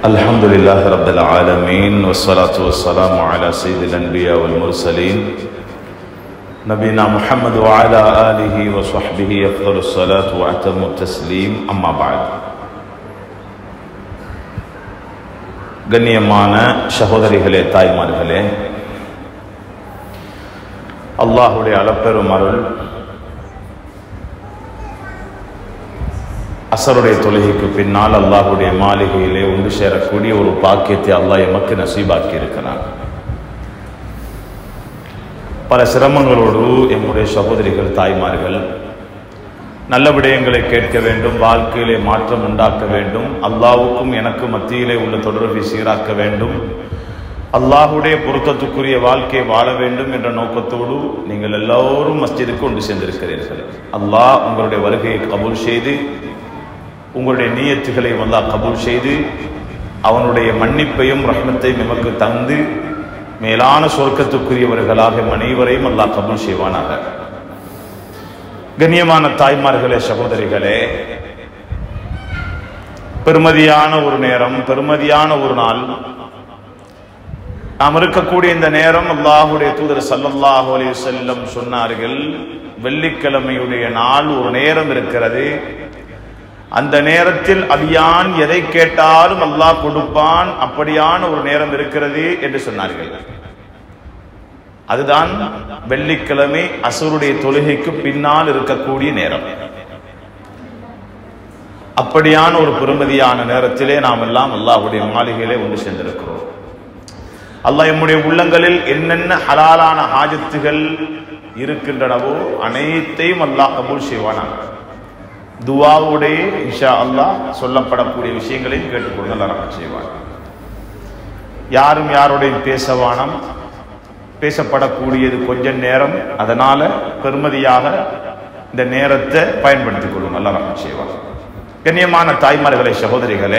الحمد لله رب العالمين والصلاة والسلام على سيد الأنبياء والمرسلين نبينا محمد وعلى آله وصحبه أفضل الصلاة وأتم التسليم أما بعد கண்ணியமான சகோதரிகளே தாய்மார்களே அல்லாஹுடைய அளப்பெரும் அருள் அசருடைய தொழுகைக்கு பின்னால் அல்லாஹுடைய மாளிகையிலே ஒன்று சேரக்கூடிய ஒரு பாக்கியத்தை அல்லாஹ் எமக்கு நசீபாக்கி இருக்கிறான் பல சிரமங்களோடு எம்முடைய சகோதரிகள் தாய்மார்கள் நல்ல விடயங்களை கேட்க வேண்டும் வாழ்க்கையிலே மாற்றம் உண்டாக்க வேண்டும் அல்லாவுக்கும் எனக்கு மத்தியிலே உள்ள தொடர்பை சீராக்க வேண்டும் அல்லாஹுடைய பொருத்தத்துக்குரிய வாழ்க்கையை வாழ வேண்டும் என்ற நோக்கத்தோடு நீங்கள் எல்லோரும் மஸ்ஜிதுக்கு கொண்டு சென்றிருக்கிறீர்கள் அல்லாஹ் உங்களுடைய வருகையை கபூல் செய்து உங்களுடைய நீயத்துகளை அல்லாஹ் கபூல் செய்து அவனுடைய மன்னிப்பையும் ரஹ்மத்தையும் எமக்கு தந்து மேலான சொர்க்கத்துக்குரியவர்களாக அனைவரையும் அல்லாஹ் கபூல் செய்வானாக கண்ணியமான தாய்மார்களே சகோதரிகளே பெருமதியான ஒரு நேரம் பெருமதியான ஒரு நாள் நாம் இருக்கக்கூடிய இந்த நேரம் அல்லாஹுடைய தூதர் சல்லல்லாஹு அலைஹி செல்லம் சொன்னார்கள் வெள்ளிக்கிழமையுடைய நாள் ஒரு நேரம் இருக்கிறது அந்த நேரத்தில் அடியான் எதை கேட்டாலும் அல்லாஹ் கொடுப்பான் அப்படியான ஒரு நேரம் இருக்கிறது என்று சொன்னார்கள் அதுதான் வெள்ளிக்கிழமை அசுருடைய தொழுகைக்கு பின்னால் இருக்கக்கூடிய நேரம் அப்படியான ஒரு பெருமதியான நேரத்திலே நாம் எல்லாம் அல்லாஹுடைய மாளிகையிலே ஒன்று சென்றிருக்கிறோம் அல்லாஹ் எம்முடைய உள்ளங்களில் என்னென்ன ஹலாலான ஹாஜத்துகள் இருக்கின்றனவோ அனைத்தையும் அல்லாஹ் கபூல் செய்வானாங்க துவாவுடைய இஷா அல்லாஹ் சொல்லப்படக்கூடிய விஷயங்களையும் கேட்டுக்கொண்டு நல்லா செய்வான் யாரும் யாருடையும் பேசவானம் பேசப்படக்கூடியது கொஞ்ச நேரம் அதனால பெருமதியாக இந்த நேரத்தை பயன்படுத்திக் கொள்ளும் நல்லா செய்வான் கண்ணியமான தாய்மார்களே சகோதரிகளே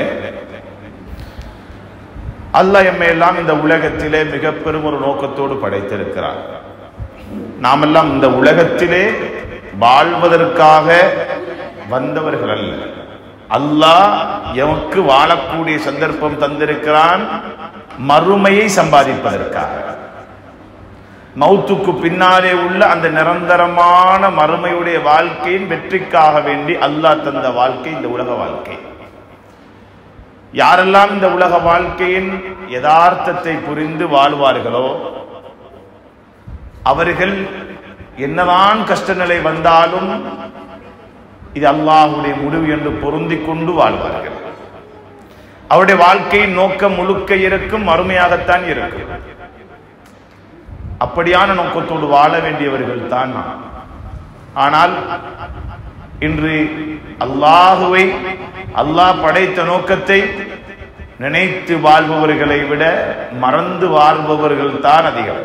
அல்லாஹ் எம்மை எல்லாம் இந்த உலகத்திலே மிக பெரும் ஒரு நோக்கத்தோடு படைத்திருக்கிறார் நாமெல்லாம் இந்த உலகத்திலே வாழ்வதற்காக வந்தவர்கள் அல்ல அல்லாஹ் எமக்கு வாழக்கூடிய சந்தர்ப்பம் தந்திருக்கிறான் மறுமையை சம்பாதிப்பதற்காக மௌத்துக்கு பின்னாலே உள்ள அந்த நிரந்தரமான மறுமையுடைய வாழ்க்கையின் வெற்றிக்காக வேண்டி அல்லாஹ் தந்த வாழ்க்கை இந்த உலக வாழ்க்கை யாரெல்லாம் இந்த உலக வாழ்க்கையின் யதார்த்தத்தை புரிந்து வாழ்வார்களோ அவர்கள் என்னதான் கஷ்ட நிலை வந்தாலும் இது அல்லாஹுடைய முடிவு என்று பொருந்தி கொண்டு வாழ்வார்கள் அவருடைய வாழ்க்கையின் நோக்கம் முழுக்க இருக்கும் அருமையாகத்தான் இருக்கும் அப்படியான நோக்கத்தோடு வாழ வேண்டியவர்கள் தான் ஆனால் இன்று அல்லாஹுவை அல்லாஹ் படைத்த நோக்கத்தை நினைத்து வாழ்பவர்களை விட மறந்து வாழ்பவர்கள் தான் அதிகம்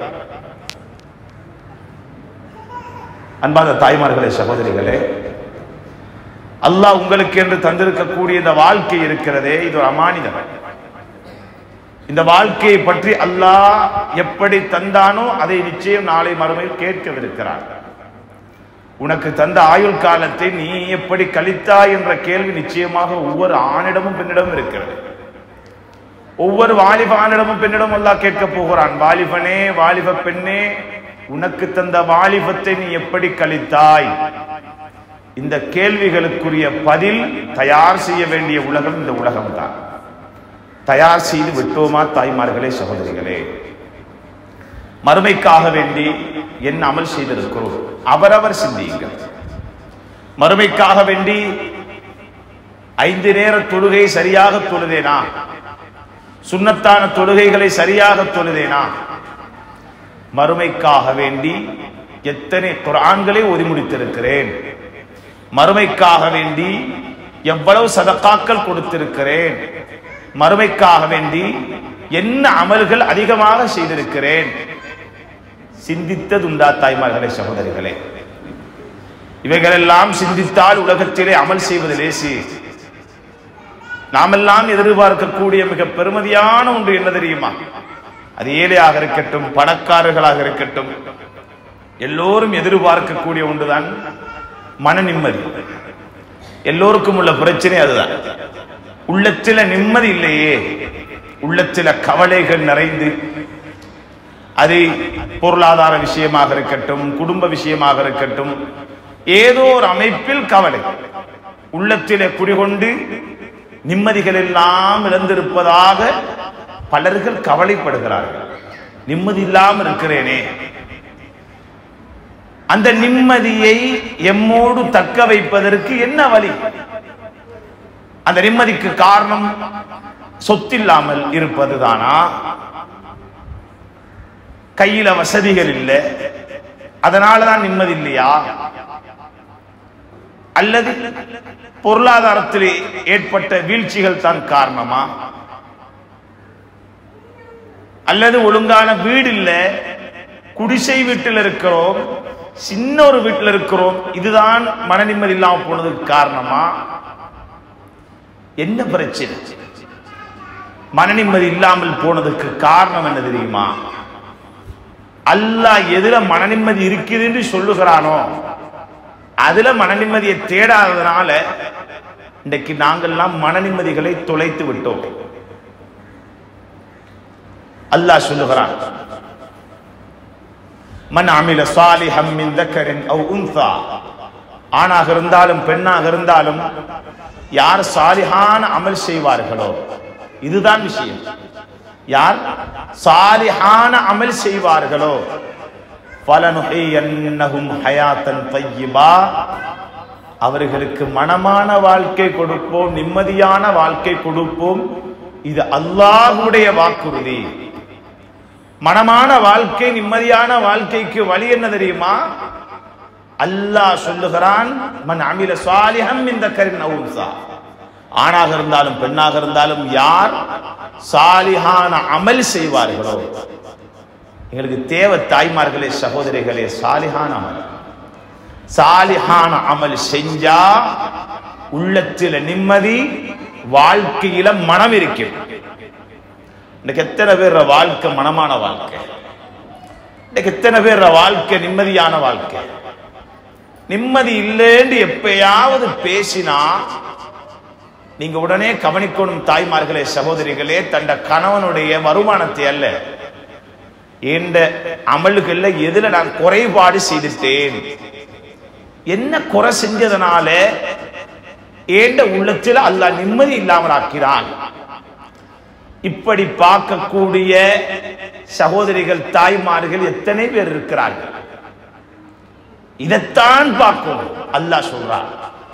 அன்பாத தாய்மார்களே சகோதரிகளே அல்லாஹ் உங்களுக்கு என்று தந்திருக்கக்கூடிய இந்த வாழ்க்கை இருக்கிறதே இது ஒரு அமானிதம் இந்த வாழ்க்கையை பற்றி அல்லாஹ் எப்படி தந்தானோ அதை நிச்சயம் நாளை மறுமையில் கேட்கவிருக்கிறார் உனக்கு தந்த ஆயுள் காலத்தை நீ எப்படி கழித்தாய் என்ற கேள்வி நிச்சயமாக ஒவ்வொரு ஆணிடமும் பெண்ணிடமும் இருக்கிறது ஒவ்வொரு வாலிப ஆணிடமும் பெண்ணிடமும் அல்லாஹ் கேட்க போகிறான் வாலிபனே வாலிப பெண்ணே உனக்கு தந்த வாலிபத்தை நீ எப்படி கழித்தாய் இந்த கேள்விகளுக்குரிய பதில் தயார் செய்ய வேண்டிய உலகம் இந்த உலகம் தான் தயார் செய்து விட்டோமா தாய்மார்களே சகோதரிகளே மறுமைக்காக வேண்டி என்ன அமல் செய்திருக்கிறோம் அவரவர் சிந்தியுங்கள் மறுமைக்காக வேண்டி ஐந்து நேர தொழுகை சரியாக தொழுதேனா சுண்ணத்தான தொழுகைகளை சரியாக தொழுதேனா மறுமைக்காக வேண்டி எத்தனை குரான்களை ஒதி முடித்திருக்கிறேன் மறுமைக்காக வேண்டி எவ்வளவு சதக்காக்கள் கொடுத்திருக்கிறேன் மறுமைக்காக வேண்டி என்ன அமல்கள் அதிகமாக செய்திருக்கிறேன் சிந்தித்ததுண்டா தாய்மார்களே சகோதரிகளே இவைகளெல்லாம் சிந்தித்தால் உலகத்திலே அமல் செய்வது லேசி நாமெல்லாம் எதிர்பார்க்கக்கூடிய மிக பெருமதியான ஒன்று என்ன தெரியுமா அது ஏழையாக இருக்கட்டும் பணக்காரர்களாக இருக்கட்டும் எல்லோரும் எதிர்பார்க்கக்கூடிய ஒன்றுதான் மன நிம்மதி எல்லோருக்கும் உள்ள பிரச்சனை அதுதான் உள்ளத்தில நிம்மதி இல்லையே உள்ளத்தில கவலைகள் நிறைந்து அது பொருளாதார விஷயமாக இருக்கட்டும் குடும்ப விஷயமாக இருக்கட்டும் ஏதோ ஒரு அமைப்பில் கவலை உள்ளத்திலே குடிகொண்டு நிம்மதிகள் எல்லாம் இழந்திருப்பதாக பலர்கள் கவலைப்படுகிறார்கள் நிம்மதி இல்லாமல் இருக்கிறேனே அந்த நிம்மதியை எம்மோடு தக்க வைப்பதற்கு என்ன வழி அந்த நிம்மதிக்கு காரணம் சொத்தில்லாமல் இருப்பதுதானா கையில வசதிகள் இல்லை அதனாலதான் நிம்மதி இல்லையா அல்லது பொருளாதாரத்தில் ஏற்பட்ட வீழ்ச்சிகள் தான் காரணமா அல்லது ஒழுங்கான வீடு இல்ல குடிசை வீட்டில் இருக்கிறோம் சின்ன ஒரு வீட்டில் இருக்கிறோம் இதுதான் மன நிம்மதி இல்லாம போனதுக்கு காரணமா என்ன பிரச்சனை மன நிம்மதி இல்லாமல் போனதுக்கு காரணம் என்ன தெரியுமா அல்லாஹ் எதுல மன நிம்மதி இருக்குது என்று சொல்லுகிறானோ அதுல மன நிம்மதியை தேடாததுனால இன்றைக்கு நாங்கள்லாம் மன நிம்மதிகளை தொலைத்து விட்டோம் அல்லாஹ் சொல்லுகிறான் மன் அமில சாலிஹம் மின் தக்கரின் அவ் உன்சா ஆணாக இருந்தாலும் பெண்ணாக இருந்தாலும் யார் சாலிஹான அமல் செய்வார்களோ இதுதான் விஷயம் யார் சாலிஹான அமல் செய்வார்களோ பலனுகையன்னஹும் ஹயாத்தன் பையிபா அவர்களுக்கு மனமான வாழ்க்கை கொடுப்போம் நிம்மதியான வாழ்க்கை கொடுப்போம் இது அல்லாஹுடைய வாக்குறுதி மனமான வாழ்க்கை நிம்மதியான வாழ்க்கைக்கு வழி என்ன தெரியுமா அல்லாஹ் சொல்லுகிறான் மன் அமில சாலிஹம் இந்த கரின் அவுன்சா ஆணாக இருந்தாலும் பெண்ணாக இருந்தாலும் யார் சாலிஹான அமல் செய்வார்களோ எங்களுக்கு தேவை தாய்மார்களே சகோதரிகளே சாலிஹான அமல் சாலிஹான அமல் செஞ்சா உள்ளத்தில நிம்மதி வாழ்க்கையில மனம் இருக்கும் இன்னைக்கு எத்தனை பேர் வாழ்க்கை மனமான வாழ்க்கை இன்னைக்கு எத்தனை பேர் வாழ்க்கை நிம்மதியான வாழ்க்கை நிம்மதி இல்லைன்னு எப்பயாவது பேசினா நீங்க உடனே கவனிக்கணும் தாய்மார்களே சகோதரிகளே தண்ட கணவனுடைய வருமானத்தை அல்ல என்ற அமல்கள்ல எதுல நான் குறைபாடு செய்துட்டேன் என்ன குறை செஞ்சதுனால ஏண்ட உள்ளத்தில் அல்லாஹ் நிம்மதி இல்லாமல் ஆக்கிறான் இப்படி பார்க்கக்கூடிய சகோதரிகள் தாய்மார்கள் எத்தனை பேர் இருக்கிறார்கள் இதைத்தான் பார்க்கணும் அல்லாஹ் சொல்றான்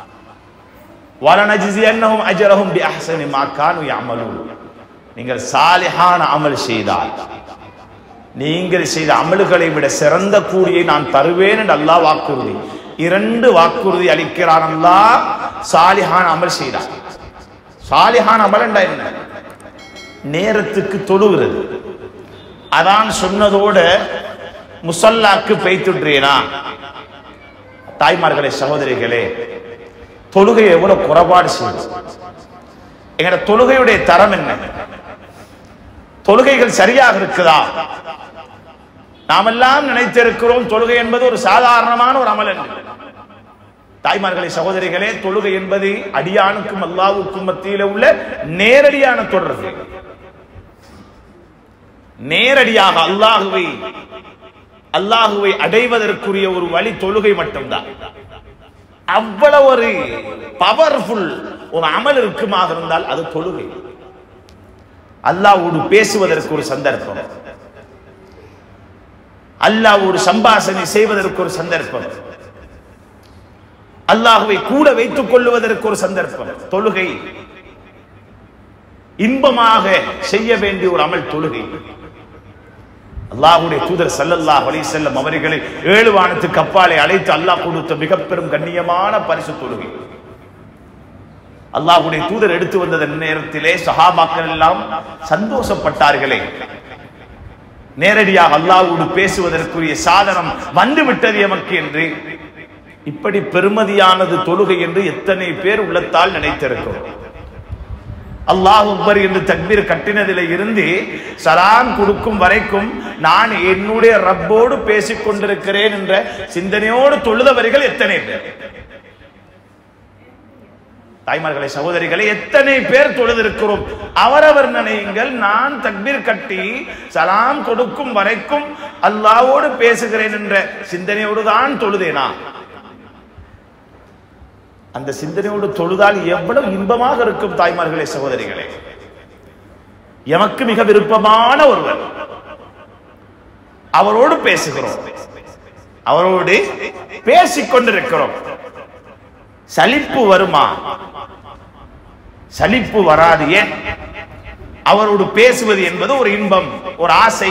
வலனஜிசியன்னஹும் அஜரஹும் பிஅஹ்சனி மா கானு யஅமலூன் நீங்கள் சாலிஹான அமல் செய்தால் நீங்கள் செய்த அமல்களை விட சிறந்த கூலியை நான் தருவேன் என்று அல்லாஹ் வாக்குறுதி இரண்டு வாக்குறுதி அளிக்கிறான் அல்லாஹ் சாலிஹான அமல் செய்தார் சாலிஹான அமல் என்றா என்ன நேரத்துக்கு தொழுகிறது அதான் சொன்னதோட முசல்லாக்கு பெய்த்துட்றேனா தாய்மார்களே சகோதரிகளே தொழுகை எவ்வளவு குறைபாடு செய்யும் எங்கட தொழுகையுடைய தரம் என்ன தொழுகைகள் சரியாக இருக்குதா நாமெல்லாம் நினைத்திருக்கிறோம் தொழுகை என்பது ஒரு சாதாரணமான ஒரு அமல் என்று தாய்மார்களே சகோதரிகளே தொழுகை என்பது அடியானுக்கும் அல்லாவுக்கும் மத்தியில உள்ள நேரடியான தொடர்பு நேரடியாக அல்லாஹுவை அல்லாஹுவை அடைவதற்குரிய ஒரு வழி தொழுகை மட்டும்தான் அவ்வளவு ஒரு பவர்ஃபுல் ஒரு அமல் இருக்குமாக இருந்தால் அது தொழுகை அல்லாவோடு பேசுவதற்கு ஒரு சந்தர்ப்பம் அல்லாவோடு சம்பாஷணை செய்வதற்கு ஒரு சந்தர்ப்பம் அல்லாஹுவை கூட வைத்துக் கொள்வதற்கு ஒரு சந்தர்ப்பம் தொழுகை இன்பமாக செய்ய வேண்டிய ஒரு அமல் தொழுகை அல்லாஹுடைய தூதர் சல்லல்லாஹ் அலைஹி செல்லம் அவர்களை ஏழு வானத்துக்கு அப்பாலே அழைத்து அல்லாஹ் கொடுத்த மிக பெரும் கண்ணியமான பரிசு தொழுகை அல்லாஹுடைய தூதர் எடுத்து வந்த நேரத்திலே சஹாபாக்கள் எல்லாம் சந்தோஷப்பட்டார்களே நேரடியாக அல்லாஹ்வோடு பேசுவதற்குரிய சாதனம் வந்து விட்டது எமக்கு என்று இப்படி பெருமதியானது தொழுகை என்று எத்தனை பேர் உள்ளத்தால் நினைத்திருக்கிறோம் அல்லாஹ் அக்பர் என்று தக்பீர் கட்டினதில இருந்து சலாம் கொடுக்கும் வரைக்கும் நான் என்னுடைய ரப்போடு பேசிக் கொண்டிருக்கிறேன் என்ற சிந்தனையோடு தொழுதவர்கள் எத்தனை பேர் தாய்மார்களே சகோதரிகளை எத்தனை பேர் தொழுதிருக்கிறோம் அவரவர் நினையுங்கள் நான் தக்பீர் கட்டி சலாம் கொடுக்கும் வரைக்கும் அல்லாவோடு பேசுகிறேன் என்ற சிந்தனையோடு தான் தொழுதேனா அந்த சிந்தனையோடு தொழுதால் எவ்வளவு இன்பமாக இருக்கும் தாய்மார்களே சகோதரிகளே எமக்கு மிக விருப்பமான ஒருவர் அவரோடு பேசுகிறோம் அவரோடு பேசிக் கொண்டிருக்கிறோம் சலிப்பு வருமா சலிப்பு வராது ஏன் அவரோடு பேசுவது என்பது ஒரு இன்பம் ஒரு ஆசை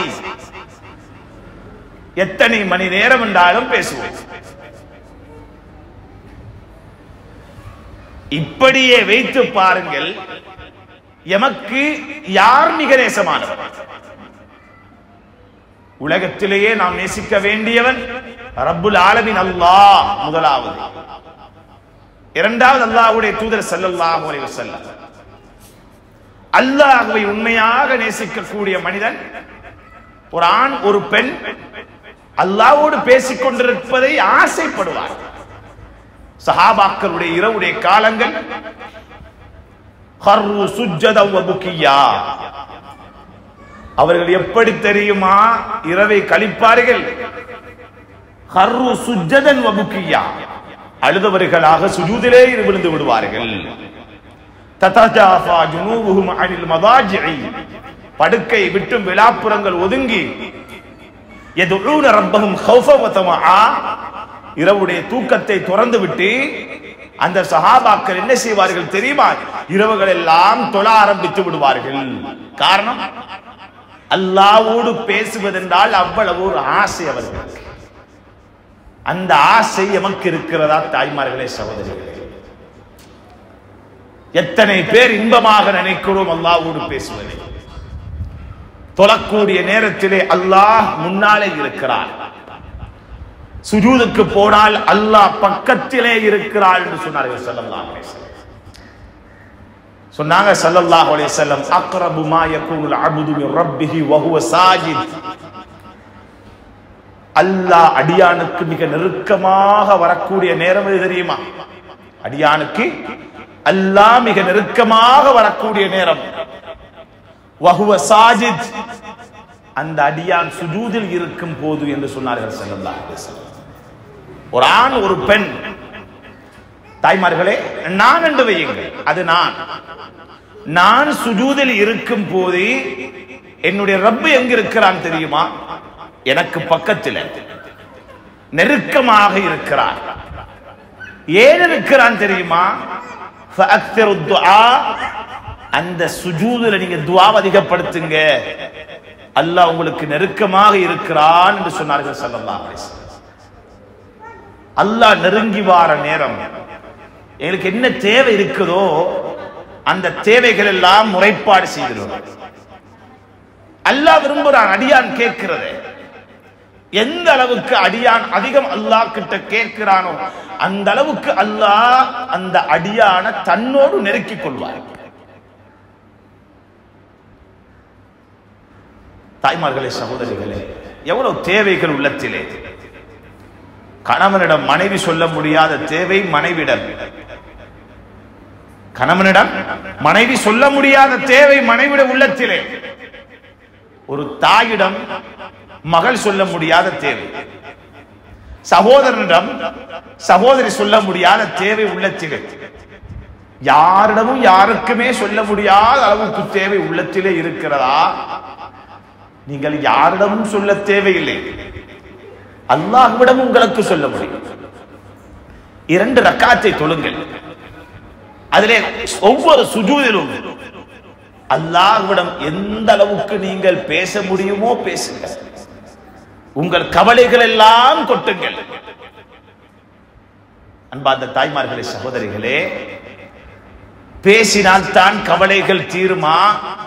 எத்தனை மணி நேரம் என்றாலும் பேசுவோம் இப்படியே வைத்து பாருங்கள் எமக்கு யார் மிக நேசமானவர் உலகத்திலேயே நாம் நேசிக்க வேண்டியவன் ரப்புல் ஆலமின் அல்லாஹ் முதலாவது இரண்டாவது அல்லாஹ்வுடைய தூதர் ஸல்லல்லாஹு அலைஹி வஸல்லம் அல்லாஹ்வை உண்மையாக நேசிக்கக்கூடிய மனிதன் ஒரு ஆண் ஒரு பெண் அல்லாஹ்வோடு பேசிக் கொண்டிருப்பதை ஆசைப்படுவார் சஹாபாக்களுடைய இரவுடைய காலங்கள் ஹர்ரு சுஜ்ஜதம் வ புக்கியா அவர்கள் எப்படி தெரியுமா இரவை கழிப்பார்கள் ஹர்ரு சுஜ்ஜதன் வ புக்கியா அழுதவர்களாக சுஜூதிலே விழுந்து விடுவார்கள் ததஜாஃபா ஜுனூபுஹும் அனில் மதாஜிஇ படுக்கை விட்டும் விலாப்புறங்கள் ஒதுங்கி யதுஊன ரப்பஹும் ஹௌஃப வ தமஆ இரவுடைய தூக்கத்தை துறந்து விட்டு அந்த சஹாபாக்கள் என்ன செய்வார்கள் தெரியுமா இரவுகள் எல்லாம் தொழ ஆரம்பித்து விடுவார்கள் காரணம் அல்லாவோடு பேசுவதென்றால் அவ்வளவு ஒரு ஆசை அவர்களுக்கு அந்த ஆசை எமக்கு இருக்கிறதா தாய்மார்களே சகோதரிகளே எத்தனை பேர் இன்பமாக நினைக்கிறோம் அல்லாவோடு பேசுவதை தொழக்கூடிய நேரத்திலே அல்லாஹ் முன்னாலே இருக்கிறார் சுஜூதுக்கு போனால் அல்லாஹ் பக்கத்திலே இருக்கிறாள் என்று சொன்னார்கள் ஸல்லல்லாஹு அலைஹி வஸல்லம் சொன்னாங்க ஸல்லல்லாஹு அலைஹி வஸல்லம் அக்ரபு மா யகூனுல் அப்து மின் ரப்பிஹி வ ஹுவ சாஜித் அல்லாஹ் அடியானுக்கு மிக நெருக்கமாக வரக்கூடிய நேரம் எது தெரியுமா அடியானுக்கு அல்லாஹ் மிக நெருக்கமாக வரக்கூடிய நேரம் வஹுவ சாஜித் அந்த அடியான் சுஜூதில் இருக்கும் போது என்று சொன்னார்கள் ஸல்லல்லாஹு அலைஹி வஸல்லம் ஒரு ஆண் ஒரு பெண் தாய்மார்களே நான் என்று வையுங்கள் அது நான் நான் சுஜூதில் இருக்கும் போது என்னுடைய ரப்பு எங்க இருக்கிறான் தெரியுமா எனக்கு பக்கத்தில் நெருக்கமாக இருக்கிறான் ஏன் இருக்கிறான் தெரியுமா فأكثر الدعاء அந்த சுஜூதுல நீங்க துவாவை அதிகப்படுத்துங்க அல்லாஹ் உங்களுக்கு நெருக்கமாக இருக்கிறான் என்று சொன்னார்கள் ஸல்லல்லாஹு அலைஹி வஸல்லம் அல்லாஹ் நெருங்கி வார நேரம் எங்களுக்கு என்ன தேவை இருக்குதோ அந்த தேவைகள் எல்லாம் முறைப்பாடு செய்கிறோம் அல்லாஹ் விரும்புறான் அடியான் கேட்கிறது எந்த அளவுக்கு அடியான் அதிகம் அல்லாஹ் கிட்ட கேட்கிறானோ அந்த அளவுக்கு அல்லாஹ் அந்த அடியான தன்னோடு நெருக்கிக் கொள்வார் தாய்மார்களே சகோதரிகளே எவ்வளவு தேவைகள் உள்ளத்திலே கணவனிடம் மனைவி சொல்ல முடியாத தேவை மனைவிடம் கணவனிடம் மனைவி சொல்ல முடியாத தேவை மனைவிட உள்ளத்திலே ஒரு தாயிடம் மகள் சொல்ல முடியாத தேவை சகோதரனிடம் சகோதரி சொல்ல முடியாத தேவை உள்ளத்திலே யாரிடமும் யாருக்குமே சொல்ல முடியாத அளவுக்கு தேவை உள்ளத்திலே இருக்கிறதா நீங்கள் யாரிடமும் சொல்ல தேவையில்லை அல்லாஹ்விடம் உங்களுக்கு சொல்ல முடியும் இரண்டு ரக்காத்தை தொழுங்கள் அதிலே ஒவ்வொரு சுஜூதிலும் அல்லாஹ்விடம் எந்த அளவுக்கு நீங்கள் பேச முடியுமோ பேசுங்க உங்கள் கவலைகள் எல்லாம் கொட்டுங்கள் அன்பார்ந்த தாய்மார்களே சகோதரிகளே பேசினால் தான் கவலைகள் தீருமா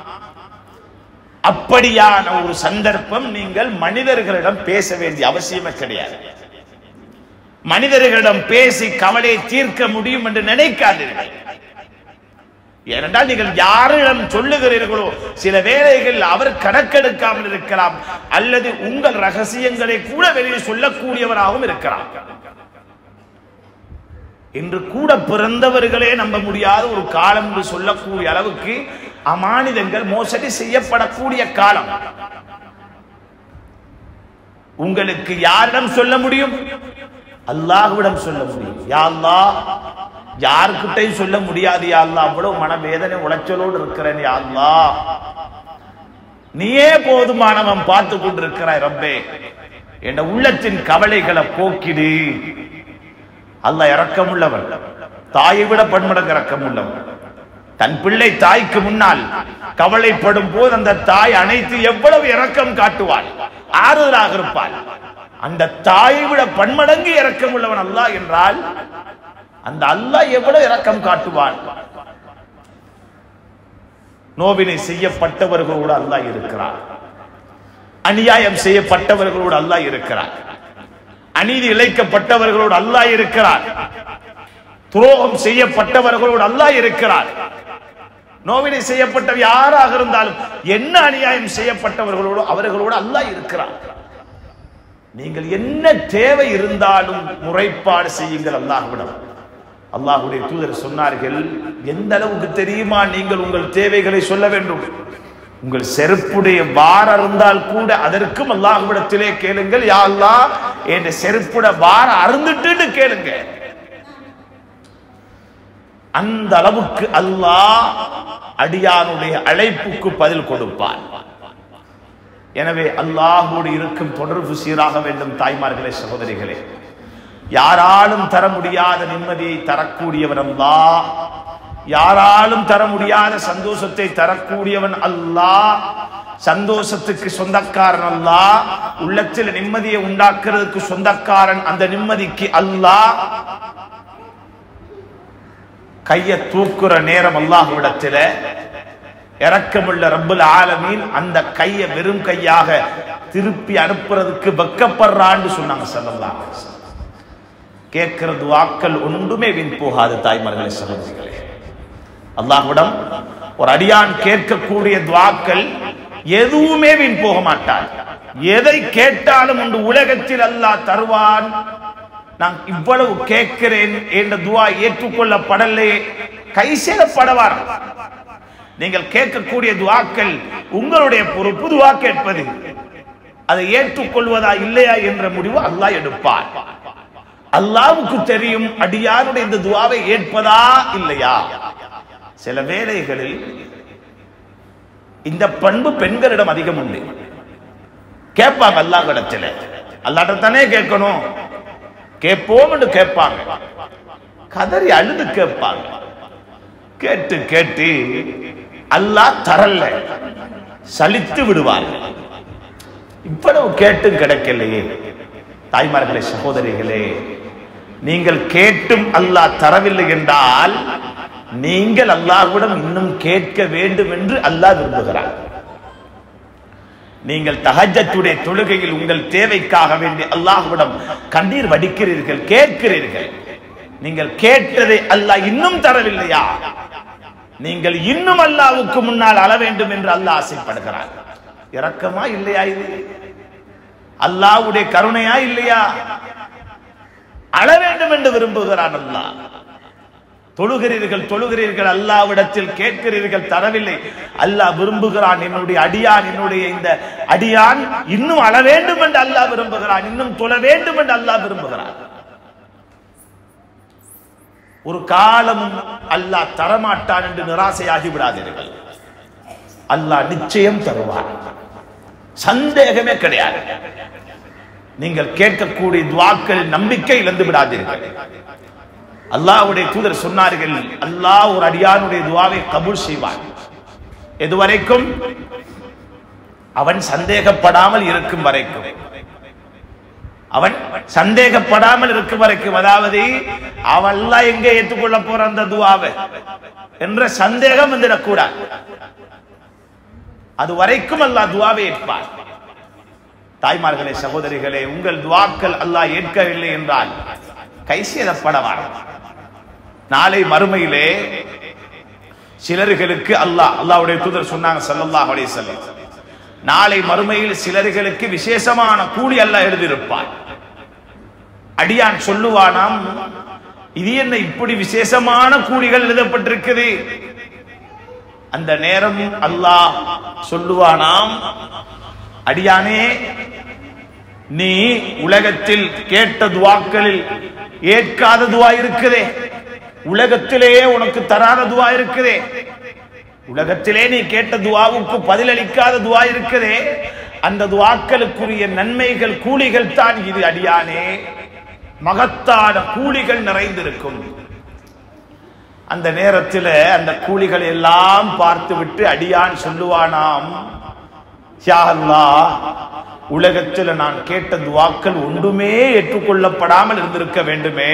அப்படியான ஒரு சந்தர்ப்பம் நீங்கள் மனிதர்களிடம் பேச வேண்டிய அவசியமே கிடையாது மனிதர்களிடம் பேசி கவலையை தீர்க்க முடியும் என்று நினைக்காதீர்கள் ஏனென்றால் நீங்கள் யாரிடம் சொல்லுகிறீர்களோ சில வேளைகள் அவர் கணக்கெடுக்காமல் இருக்கலாம் அல்லது உங்கள் ரகசியங்களை கூட வெளியே சொல்லக்கூடியவராகவும் இருக்கலாம் இன்று கூட பிறந்தவர்களே நம்ப முடியாத ஒரு காலம் என்று சொல்லக்கூடிய அளவுக்கு அமானிதங்கள் மோசடி செய்யப்படக்கூடிய காலம் உங்களுக்கு யாரிடம் சொல்ல முடியும் அல்லாஹ்விடம் சொல்ல முடியும் யா அல்லாஹ் யாருக்கிட்டையும் சொல்ல முடியாது யா அல்லாஹ் அவ்வளவு மனவேதனை உளைச்சலோடு இருக்கிறேன் யா அல்லாஹ் நீயே போதுமானவன் பார்த்து கொண்டிருக்கிறாய் ரப்பே என் உள்ளத்தின் கவலைகளை போக்கிடு அல்லாஹ் இரக்கமுள்ளவன் தாயை விட பன்மடங்கு இரக்கமுள்ளவன் தன் பிள்ளை தாய்க்கு முன்னால் கவலைப்படும் போது அந்த தாய் அனைத்து எவ்வளவு இரக்கம் காட்டுவாள் ஆறுதலாக இருப்பாள் அந்த தாயை விட பன்மடங்கு இரக்கம் உள்ளவன் அல்லாஹ் என்றால் அந்த அல்லாஹ் எவ்வளவு இரக்கம் காட்டுவான் நோவினை செய்யப்பட்டவர்களோடு அல்லாஹ் இருக்கிறார் அநியாயம் செய்யப்பட்டவர்களோடு அல்லாஹ் இருக்கிறார் அநீதி இழைக்கப்பட்டவர்களோடு அல்லாஹ் இருக்கிறார் துரோகம் செய்யப்பட்டவர்களோடு அல்லாஹ் இருக்கிறார் நோவினை செய்யப்பட்ட யாராக இருந்தாலும் என்ன அநியாயம் செய்யப்பட்டவர்களோடு அவர்களோடு அல்லாஹ் இருக்கிறார் நீங்கள் என்ன தேவை இருந்தாலும் முறைப்பாடு செய்யுங்கள் அல்லாஹ்விடம் அல்லாஹ்வுடைய தூதர் சொன்னார்கள் எந்த அளவுக்கு தெரியுமா நீங்கள் உங்கள் தேவைகளை சொல்ல வேண்டும் உங்கள் செருப்புடைய வார இருந்தால் கூட அதற்கும் அல்லாஹ்விடத்திலே கேளுங்கள் யா அல்லாஹ் என் செருப்புட வார அருந்துட்டு கேளுங்க அந்த அளவுக்கு அல்லாஹ் அடியானுடைய அழைப்புக்கு பதில் கொடுப்பான் எனவே அல்லாஹோடு இருக்கும் தொடர்பு சீராக வேண்டும் தாய்மார்களே சகோதரிகளே யாராலும் தர முடியாத நிம்மதியை தரக்கூடியவன் அல்லாஹ் யாராலும் தர முடியாத சந்தோஷத்தை தரக்கூடியவன் அல்லாஹ் சந்தோஷத்துக்கு சொந்தக்காரன் அல்லாஹ் உள்ளத்தில் நிம்மதியை உண்டாக்குறதுக்கு சொந்தக்காரன் அந்த நிம்மதிக்கு அல்லாஹ் கைய தூக்குற நேரம் அல்லாஹ்விடத்தில் இரக்கமுள்ள ரப்புல் ஆலமீன் அந்த கைய வெறும் கையாக திருப்பி அனுப்புறதுக்கு வெக்கப்படுறான்னு சொன்னாங்க ஸல்லல்லாஹு அலைஹி வஸல்லம். கேட்கிற துவாக்கள் ஒன்றுமே வீண் போகாது தாய்மார்களே சகோதரிகளே அல்லாஹ்விடம் ஒரு அடியான் கேட்கக்கூடிய துவாக்கள் எதுவுமே வீண் போக மாட்டான் எதை கேட்டாலும் உண்டு உலகத்தில் அல்லாஹ் தருவான் நான் இவ்வளவு கேட்கிறேன் என்ற துவா ஏற்றுக்கொள்ளப்படலே கை சேரப்படவார் நீங்கள் கேட்கக்கூடிய துவாக்கள் உங்களுடைய பொறுப்பு துவா கேட்பது அதை ஏற்றுக்கொள்வதா இல்லையா என்ற முடிவு அல்லாஹ் எடுப்பார் அல்லாவுக்கு தெரியும் அடியாருடைய இந்த துவாவை ஏற்பதா இல்லையா சில வேளைகளில் இந்த பண்பு பெண்களிடம் அதிகம் உண்டு கேட்பாங்க அல்லாஹ் இடத்துல அல்லாட்டத்தானே கேட்கணும் கேட்போம் என்று கேட்பாங்க கதறி அழுது கேட்பாங்க கேட்டு கேட்டு அல்லாஹ் தரல சலித்து விடுவார்கள் இவ்வளவு கேட்டும் கிடைக்கலையே தாய்மார்களே சகோதரிகளே நீங்கள் கேட்டும் அல்லாஹ் தரவில்லை என்றால் நீங்கள் அல்லாஹ்விடம் இன்னும் கேட்க வேண்டும் என்று அல்லாஹ் விரும்புகிறார் நீங்கள் தஹஜத்துடைய தொழுகையில் உங்கள் தேவைக்காக வேண்டி அல்லாஹ்விடம் கண்ணீர் வடிக்கிறீர்கள் கேட்கிறீர்கள் நீங்கள் கேட்டதை அல்லாஹ் இன்னும் தரவில்லையா நீங்கள் இன்னும் அல்லாஹ்வுக்கு முன்னால் அழ வேண்டும் என்று அல்லாஹ் ஆசைப்படுகிறார் இரக்கமா இல்லையா இது அல்லாஹ்வுடைய கருணையா இல்லையா அழ வேண்டும் என்று விரும்புகிறான் அல்லாஹ் தொழுகிறீர்கள் தொழுகிறீர்கள் அல்லாவிடத்தில் கேட்கிறீர்கள் தரவில்லை அல்லாஹ் விரும்புகிறான் என்னுடைய அடியான் என்னுடைய இந்த அடியான் இன்னும் அழ வேண்டும் என்று அல்லாஹ் விரும்புகிறான் இன்னும் தொழ வேண்டும் என்று அல்லாஹ் விரும்புகிறான் ஒரு காலம் அல்லாஹ் தரமாட்டான் என்று நிராசையாகி விடாதீர்கள் அல்லாஹ் நிச்சயம் தருவார் சந்தேகமே கிடையாது நீங்கள் கேட்கக்கூடிய துவாக்கள் நம்பிக்கை இழந்து விடாதீர்கள் அல்லாஹ்வுடைய தூதர் சொன்னார்கள் அல்லாஹ் ஒரு அடியானுடைய துவாவை கபூல் செய்வான் எதுவரைக்கும் அவன் சந்தேகப்படாமல் இருக்கும் வரைக்கும் அவன் சந்தேகப்படாமல் இருக்கும் வரைக்கும் அதாவது அவன் எல்லாம் எங்க ஏற்றுக்கொள்ள போற அந்த துவாவை என்ற சந்தேகம் வந்துடக்கூடாது அது வரைக்கும் அல்லாஹ் துவாவை ஏற்பார் தாய்மார்களே சகோதரிகளே உங்கள் துவாக்கள் அல்லாஹ் ஏற்கவில்லை என்றால் கை சேதப்படவார் நாளை மறுமையிலே சிலர்களுக்கு அல்லாஹ் அல்லாஹ்வுடைய தூதர் சொன்னாங்க ஸல்லல்லாஹு அலைஹி வஸல்லம் நாளை மறுமையில் சிலர்களுக்கு விசேஷமான கூலி அல்லாஹ் எழுதியிருப்பார் அடியான் சொல்லுவானாம் இது என்ன இப்படி விசேஷமான கூலிகள் எழுதப்பட்டிருக்குது அந்த நேரம் அல்லாஹ் சொல்லுவானாம் அடியானே நீ உலகத்தில் கேட்ட துவாக்களில் ஏற்காத துவா இருக்குதே உலகத்திலேயே உனக்கு தராத துவா இருக்குதே உலகத்திலே நீ கேட்ட துவாவுக்கு பதிலளிக்காத துவா இருக்குதே அந்த துவாக்களுக்குரிய நன்மைகள் கூலிகள் தான் இது அடியானே மகத்தான கூலிகள் நிறைந்திருக்கும் அந்த நேரத்தில் அந்த கூலிகள் எல்லாம் பார்த்துவிட்டு அடியான் சொல்லுவானாம் யா அல்லாஹ் உலகத்தில் நான் கேட்ட துவாக்கள் ஒன்றுமே ஏற்றுக்கொள்ளப்படாமல் இருந்திருக்க வேண்டுமே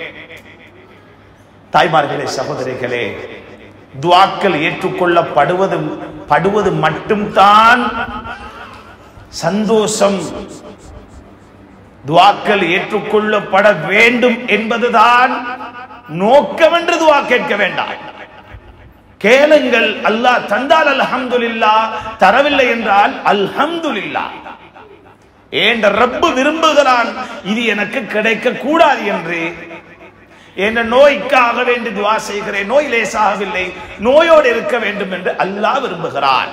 தாய்மார்களே சகோதரிகளே துவாக்கள் ஏற்றுக்கொள்ளப்படுவது படுவது மட்டும்தான் சந்தோஷம் துவாக்கள் ஏற்றுக்கொள்ளப்பட வேண்டும் என்பதுதான் நோக்கம் என்று துவா கேட்க வேண்டாம் கேளுங்கள் அல்லாஹ் தந்தால் அல்ஹம்துலில்லா தரவில்லை என்றால் அல்ஹம்துலில்லா ஏண்ட ரப்பு விரும்புகிறான் இது எனக்கு கிடைக்க கூடாது என்று என்ற நோய்க்காக வேண்டி துவா செய்கிறேன் நோய் லேசாகவில்லை நோயோடு இருக்க வேண்டும் என்று அல்லாஹ் விரும்புகிறான்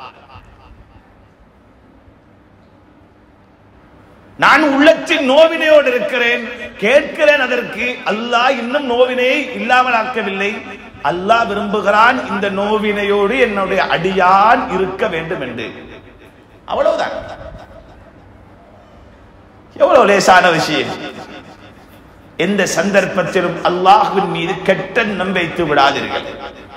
நான் உள்ளத்தின் நோவினையோடு இருக்கிறேன் கேட்கிறேன் அதற்கு அல்லாஹ் இன்னும் நோவினை இல்லாமல் ஆக்கவில்லை அல்லாஹ் விரும்புகிறான் இந்த நோவினையோடு என்னுடைய அடியான் இருக்க வேண்டும் என்று அவ்வளவுதான் எவ்வளவு லேசான விஷயம் எந்த சந்தர்ப்பத்திலும் அல்லாஹ்வின் மீது கெட்ட எண்ணம் வைத்து விடாதீர்கள்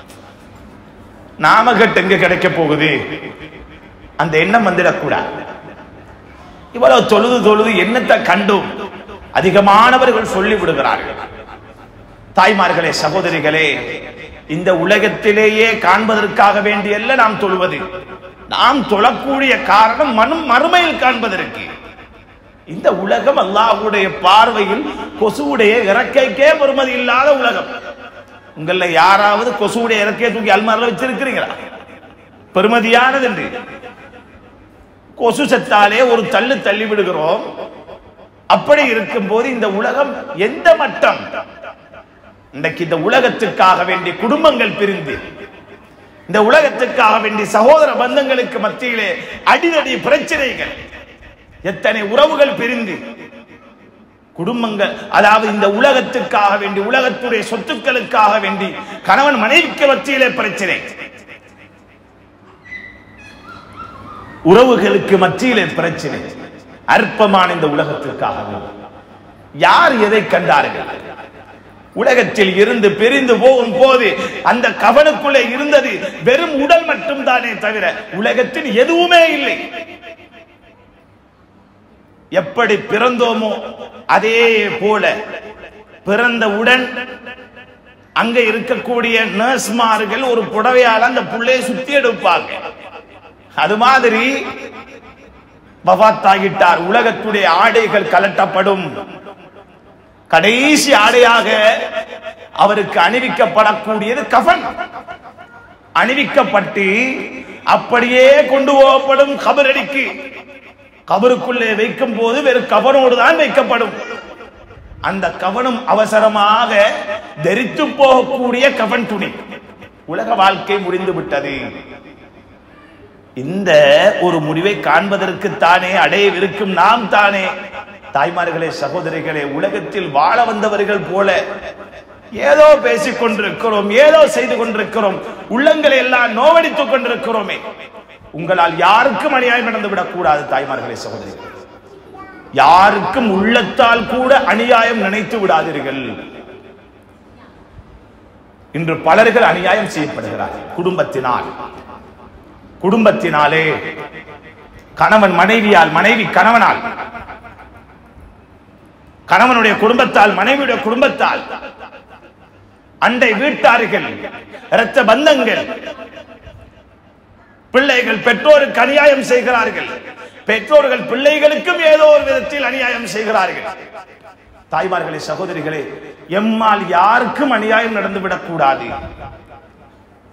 நாம கெட்ட எங்க கிடைக்க போகுது அந்த எண்ணம் வந்துடக்கூடாது இவ்வளவு தொழுது தொழுது என்னத்தை கண்டும் அதிகமானவர்கள் சொல்லி விடுகிறார்கள் தாய்மார்களே சகோதரிகளே இந்த உலகத்திலேயே காண்பதற்காக வேண்டியல்ல நாம் தொழுவது நாம் தொழக்கூடிய காரணம் மனும் மறுமையில் காண்பதற்கு இந்த உலகம் அல்லாஹ்வுடைய பார்வையில் கொசுவுடைய இறக்கைக்கே பெருமதி இல்லாத உலகம் உங்கள யாராவது கொசுவுடைய இறக்கையை தூக்கி அல்மாரில் வச்சிருக்கிறீங்களா பெருமதியானது என்று கொசு செத்தாலே ஒரு தள்ளு தள்ளி விடுகிறோம் அப்படி இருக்கும் போது இந்த உலகம் எந்த மட்டம் இன்றைக்கு இந்த உலகத்துக்காக வேண்டிய குடும்பங்கள் பிரிந்து இந்த உலகத்துக்காக வேண்டிய சகோதர பந்தங்களுக்கு மத்தியிலே அடிதடி பிரச்சனைகள் எத்தனை உறவுகள் பிரிந்து குடும்பங்கள் அதாவது இந்த உலகத்துக்காக வேண்டி உலகத்துடைய சொத்துக்களுக்காக வேண்டி கணவன் மனைவிக்கு மத்தியிலே பிரச்சனை உறவுகளுக்கு மத்தியிலே பிரச்சனை அற்பமான இந்த உலகத்திற்காக யார் எதை கண்டார்கள் உலகத்தில் இருந்து பிரிந்து போகும் போது அந்த கவனுக்குள்ளே இருந்தது வெறும் உடல் மட்டும் தானே தவிர உலகத்தில் எதுவுமே இல்லை எப்படி பிறந்தோமோ அதே போல பிறந்தவுடன் அங்க இருக்கக்கூடிய நர்ஸ்மார்கள் ஒரு புடவையால அந்த புள்ளையை சுத்தி எடுப்பாங்க அது மாதிரி பபாத்தாகிட்டார் உலகத்துடைய ஆடைகள் கலட்டப்படும் கடைசி ஆடையாக அவருக்கு அணிவிக்கப்படக்கூடியது கஃன் அணிவிக்கப்பட்டு அப்படியே கொண்டு போகப்படும் கபரடிக்கு கபருக்குள்ளே வைக்கும் போது வெறும் கவனோடு தான் வைக்கப்படும் அந்த கவனம் அவசரமாக தரித்து போகக்கூடிய கவன் துணி உலக வாழ்க்கை முடிந்து விட்டது இந்த ஒரு முடிவை காண்பதற்கு தானே அடையவிருக்கும் நாம் தானே தாய்மார்களே சகோதரிகளே உலகத்தில் வாழ வந்தவர்கள் போல ஏதோ பேசிக் கொண்டிருக்கிறோம் ஏதோ செய்து கொண்டிருக்கிறோம் உள்ளங்களை எல்லாம் நோவடித்துக் கொண்டிருக்கிறோமே உங்களால் யாருக்கும் அநியாயம் நடந்து விடக்கூடாது தாய்மார்களே சகோதரிகளே யாருக்கும் உள்ளத்தால் கூட அநியாயம் நினைத்து விடாதீர்கள் இன்று பலர்கள் அநியாயம் செய்யப்படுகிறார்கள் குடும்பத்தினால் குடும்பத்தினாலே கணவன் மனைவியால் மனைவி கணவனால் கணவனுடைய குடும்பத்தால் மனைவியுடைய குடும்பத்தால் அண்டை வீட்டார்கள் இரத்த பந்தங்கள் பிள்ளைகள் பெற்றோருக்கு அநியாயம் செய்கிறார்கள் பெற்றோர்கள் பிள்ளைகளுக்கும் ஏதோ ஒரு விதத்தில் அநியாயம் செய்கிறார்கள் தாய்மார்களே சகோதரிகளே எம்மால் யாருக்கும் அநியாயம் நடந்துவிடக் கூடாது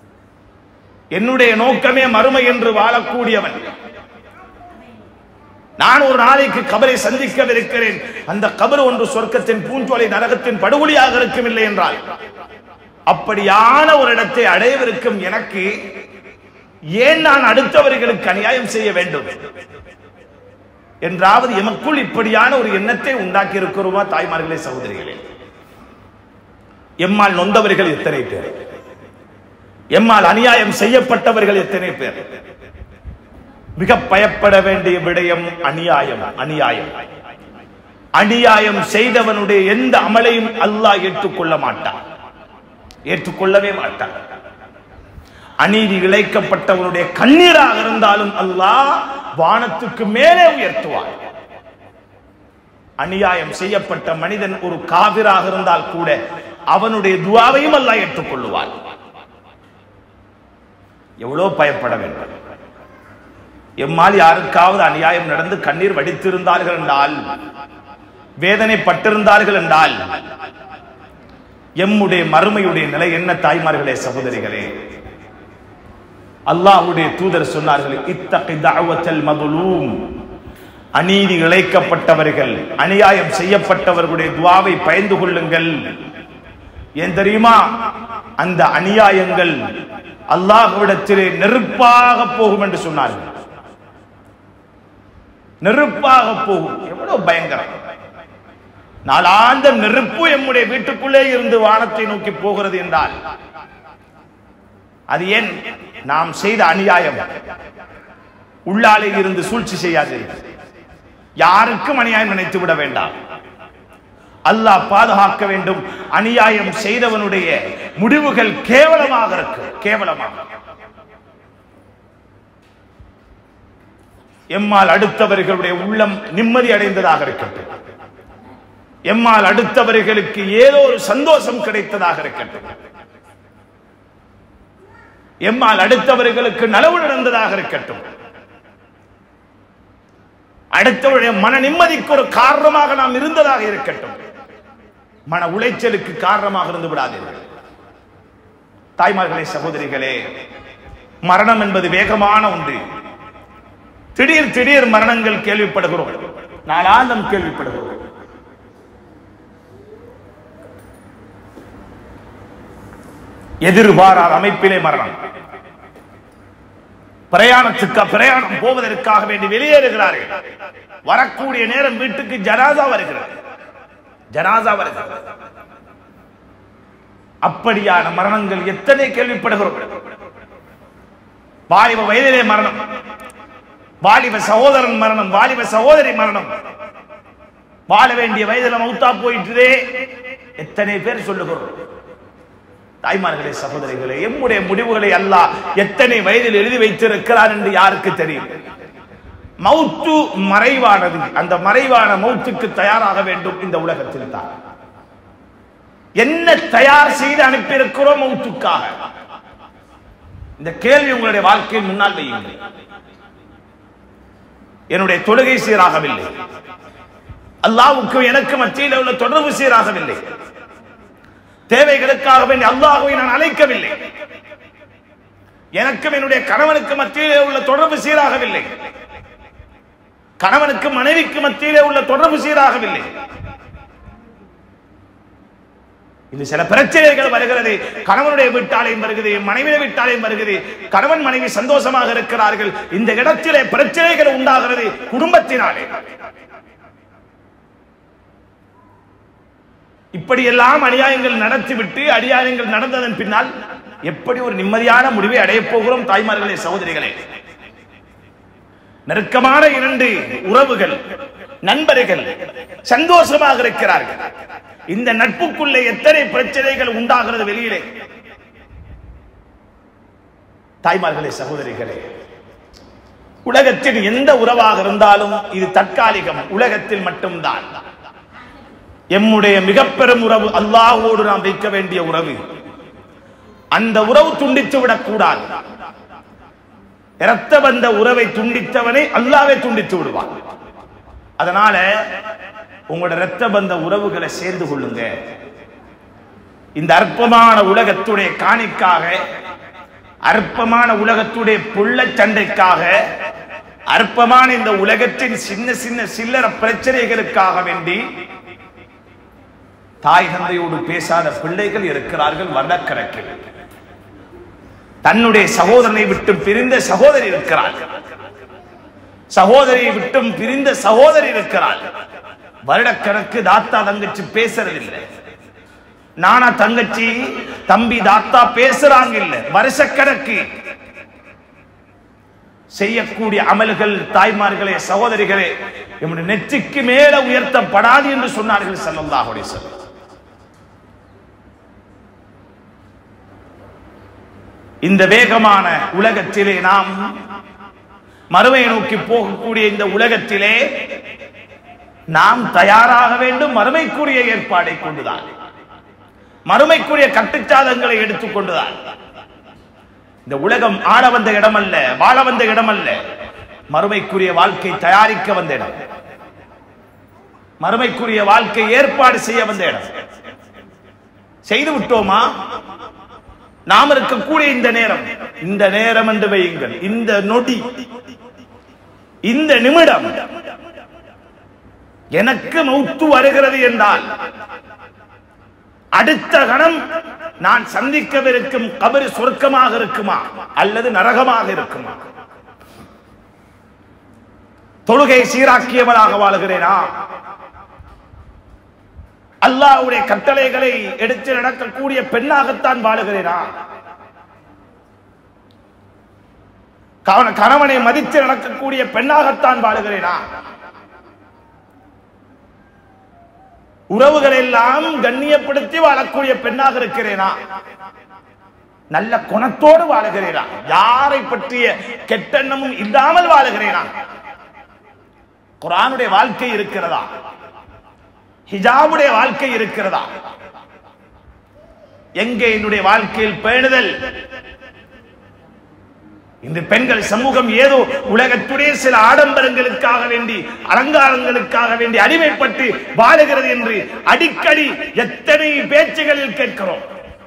என்னுடைய நோக்கமே மறுமை என்று வாழக்கூடியவன் நான் ஒரு நாளைக்கு கபரை சந்திக்கவிருக்கிறேன் அந்த கபர் ஒன்று சொர்க்கத்தின் பூஞ்சோலை நரகத்தின் படுகொலியாக இருக்கும் இல்லை என்றால் அப்படியான ஒரு இடத்தை அடையவிருக்கும் எனக்கு ஏன் நான் அடுத்தவர்களுக்கு அநியாயம் செய்ய வேண்டும் என்றாவது எமக்குள் இப்படியான ஒரு எண்ணத்தை உண்டாக்கி இருக்கிறோமா தாய்மார்களே சகோதரிகளே எம்மால் நொந்தவர்கள் எத்தனை பேர் எம்மால் அநியாயம் செய்யப்பட்டவர்கள் எத்தனை பேர் மிக பயப்பட வேண்டிய விடயம் அநியாயம் அநியாயம் அநியாயம் செய்தவனுடைய எந்த அமலையும் அல்லாஹ் ஏற்றுக்கொள்ள மாட்டான் ஏற்றுக்கொள்ளவே மாட்டான் அநீதி இழைக்கப்பட்டவனுடைய கண்ணீராக இருந்தாலும் அல்லாஹ் வானத்துக்கு மேலே உயர்த்துவார் அநியாயம் செய்யப்பட்ட மனிதன் ஒரு காவிராக இருந்தால் கூட அவனுடைய துவாவையும் அல்லாஹ் ஏற்றுக்கொள்ளுவார் எவ்வளவு பயப்பட வேண்டும் எம்மால் யாருக்காவது அநியாயம் நடந்து கண்ணீர் வடித்திருந்தார்கள் என்றால் வேதனைப்பட்டிருந்தார்கள் என்றால் எம்முடைய மறுமையுடைய நிலை என்ன தாய்மார்களே சகோதரிகளே அல்லாஹ்வுடைய தூதர் சொன்னார்கள் இத்தகி தஅவத்தல் மதுலூம் அநீதி இழைக்கப்பட்டவர்கள் அநியாயம் செய்யப்பட்டவர்களுடைய துவாவை பயந்து கொள்ளுங்கள் ஏன் தெரியுமா அந்த அநியாயங்கள் அல்லாஹ்விடத்திலே நெருப்பாக போகும் என்று சொன்னார்கள் நெருப்பாக போகும் எவ்வளவு பயங்கரம் நாளாந்த நெருப்பு எம்முடைய வீட்டுக்குள்ளே இருந்து வானத்தை நோக்கி போகிறது என்றால் அது ஏன் நாம் செய்த அநியாயம் உள்ளாலே இருந்து சூழ்ச்சி செய்யாது யாருக்கும் அநியாயம் நினைத்து விட வேண்டாம் அல்லாஹ் பாதுகாக்க வேண்டும் அநியாயம் செய்தவனுடைய முடிவுகள் கேவலமாக இருக்கு கேவலமாக எம்மால் அடுத்தவர்களுடைய உள்ளம் நிம்மதி அடைந்ததாக இருக்கட்டும் எம்மால் அடுத்தவர்களுக்கு ஏதோ ஒரு சந்தோஷம் கிடைத்ததாக இருக்கட்டும் எம்மால் அடுத்தவர்களுக்கு நலவு நடந்ததாக இருக்கட்டும் அடுத்தவருடைய மன நிம்மதிக்கு ஒரு காரணமாக நாம் இருந்ததாக இருக்கட்டும் மன உளைச்சலுக்கு காரணமாக இருந்து விடாதீர்கள் தாய்மார்களே சகோதரிகளே மரணம் என்பது வேகமான ஒன்று திடீர் திடீர் மரணங்கள் கேள்விப்படுகிறோம் நாளாந்தம் கேள்விப்படுகிறோம் எதிர்பாராத அமைப்பிலே மரணம் பிரயாணத்துக்கு பிரயாணம் போவதற்காக வேண்டி வெளியேறுகிறார்கள் வரக்கூடிய நேரம் வீட்டுக்கு ஜனாதா வருகிறது ஜனாதா வருகிறது அப்படியான மரணங்கள் எத்தனை கேள்விப்படுகிறோம் வாலிப வயதிலே மரணம் வாலிப சகோதரன் மரணம் வாலிப சகோதரி மரணம் வாழ வேண்டிய வயதில் மௌத்தா போயிட்டுதே எத்தனை பேர் சொல்லுகிறோம் தாய்மார்களே சகோதரிகளே எம்முடைய முடிவுகளை அல்லாஹ் எத்தனை வயதில் எழுதி வைத்திருக்கிறார் என்று யாருக்கு தெரியும் மௌத்து மறைவானது அந்த மறைவான மௌத்துக்கு தயாராக வேண்டும் இந்த உலகத்தில் தான் என்ன தயார் செய்து அனுப்பியிருக்கிறோம் மௌத்துக்காக இந்த கேள்வி உங்களுடைய வாழ்க்கையின் முன்னால் வையுங்கள் என்னுடைய தொழுகை சீராகவில்லை அல்லாவுக்கு எனக்கு மத்தியில் உள்ள தொடர்பு சீராகவில்லை தேவைகளுக்காக வேண்டி அல்லாஹுவை நான் அழைக்கவில்லை எனக்கும் என்னுடைய கணவனுக்கு மத்தியிலே உள்ள தொடர்பு சீராகவில்லை கணவனுக்கு மனைவிக்கு மத்தியிலே உள்ள தொடர்பு சீராகவில்லை இது சில பிரச்சனைகள் வருகிறது கணவனுடைய வீட்டாலையும் வருகிறது மனைவியை வீட்டாலையும் வருகிறது கணவன் மனைவி சந்தோஷமாக இருக்கிறார்கள் இந்த இடத்திலே பிரச்சனைகள் உண்டாகிறது குடும்பத்தினாலே இப்படியெல்லாம் அநியாயங்கள் நடத்திவிட்டு அநியாயங்கள் நடந்ததன் பின்னால் எப்படி ஒரு நிம்மதியான முடிவை அடையப் போகிறோம் தாய்மார்களே சகோதரிகளே நெருக்கமான இரண்டு உறவுகள் நண்பர்கள் சந்தோஷமாக இருக்கிறார்கள் இந்த நட்புக்குள்ளே எத்தனை பிரச்சனைகள் உண்டாகிறது வெளியிலே தாய்மார்களே சகோதரிகளே உலகத்தில் எந்த உறவாக இருந்தாலும் இது தற்காலிகம் உலகத்தில் மட்டும்தான் எம்முடைய மிக பெரும் உறவு அல்லாஹோடு நாம் வைக்க வேண்டிய உறவு அந்த உறவு துண்டித்து விடக்கூடாது இரத்த வந்த உறவை துண்டித்தவனை அல்லாவே துண்டித்து விடுவான் அதனால உங்களோட இரத்த பந்த உறவுகளை சேர்ந்து கொள்ளுங்க இந்த அற்பமான உலகத்துடைய காணிக்காக அற்பமான உலகத்துடைய புள்ள சண்டைக்காக அற்பமான இந்த உலகத்தின் சின்ன சின்ன சில்லற பிரச்சனைகளுக்காக வேண்டி தாய் தந்தையோடு பேசாத பிள்ளைகள் இருக்கிறார்கள் வருடக்கணக்கில் தன்னுடைய சகோதரனை விட்டு பிரிந்த சகோதரி இருக்கிறார் சகோதரியை விட்டும் பிரிந்த சகோதரி இருக்கிறார் வருடக்கணக்கு தாத்தா தங்கச்சி பேசுறதில்லை நானா தங்கச்சி தம்பி தாத்தா பேசுறாங்க இல்ல வருஷக்கணக்கு செய்யக்கூடிய அமல்கள் தாய்மார்களே சகோதரிகளே நம்முடைய நெற்றிக்கு மேல உயர்த்தப்படாது என்று சொன்னார்கள் ஸல்லல்லாஹு அலைஹி வஸல்லம் இந்த வேகமான உலகத்திலே நாம் மறுமையை நோக்கி போகக்கூடிய இந்த உலகத்திலே நாம் தயாராக வேண்டும் மறுமைக்குரிய ஏற்பாடை கொண்டுதான் மறுமைக்குரிய கட்டுச்சாதங்களை எடுத்துக்கொண்டுதான் இந்த உலகம் ஆள வந்த இடம் அல்ல வாழ வந்த இடம் அல்ல மறுமைக்குரிய வாழ்க்கை தயாரிக்க வந்த இடம் மறுமைக்குரிய வாழ்க்கை ஏற்பாடு செய்ய வந்த இடம் செய்து விட்டோமா நாம் இருக்கக்கூடிய இந்த நேரம் இந்த நேரம் என்று வையுங்கள் இந்த நொடி இந்த நிமிடம் எனக்கு மௌத்து வருகிறது என்றால் அடுத்த கணம் நான் சந்திக்கவிருக்கும் கபரு சொர்க்கமாக இருக்குமா அல்லது நரகமாக இருக்குமா தொழுகை சீராக்கியவனாக வாழுகிறேனா அல்லாஹ்வுடைய கட்டளைகளை எடுத்து நடக்கக்கூடிய பெண்ணாகத்தான் வாழுகிறேனா கவன- கணவனை மதித்து நடக்கக்கூடிய பெண்ணாகத்தான் வாழுகிறேனா உறவுகள் எல்லாம் கண்ணியப்படுத்தி வாழக்கூடிய பெண்ணாக இருக்கிறேனா நல்ல குணத்தோடு வாழுகிறேனா யாரை பற்றிய கெட்டெண்ணமும் இல்லாமல் வாழுகிறேனா குரானுடைய வாழ்க்கை இருக்கிறதா ஹிஜாபுடைய வாழ்க்கை இருக்கிறதா எங்கே என்னுடைய வாழ்க்கையில் பேணுதல் இந்த பெண்கள் சமூகம் ஏதோ உலகத்துடைய சில ஆடம்பரங்களுக்காக வேண்டி அலங்காரங்களுக்காக வேண்டி அடிமைப்பட்டு வாழுகிறது என்று அடிக்கடி எத்தனை பேச்சுகளில் கேட்கிறோம்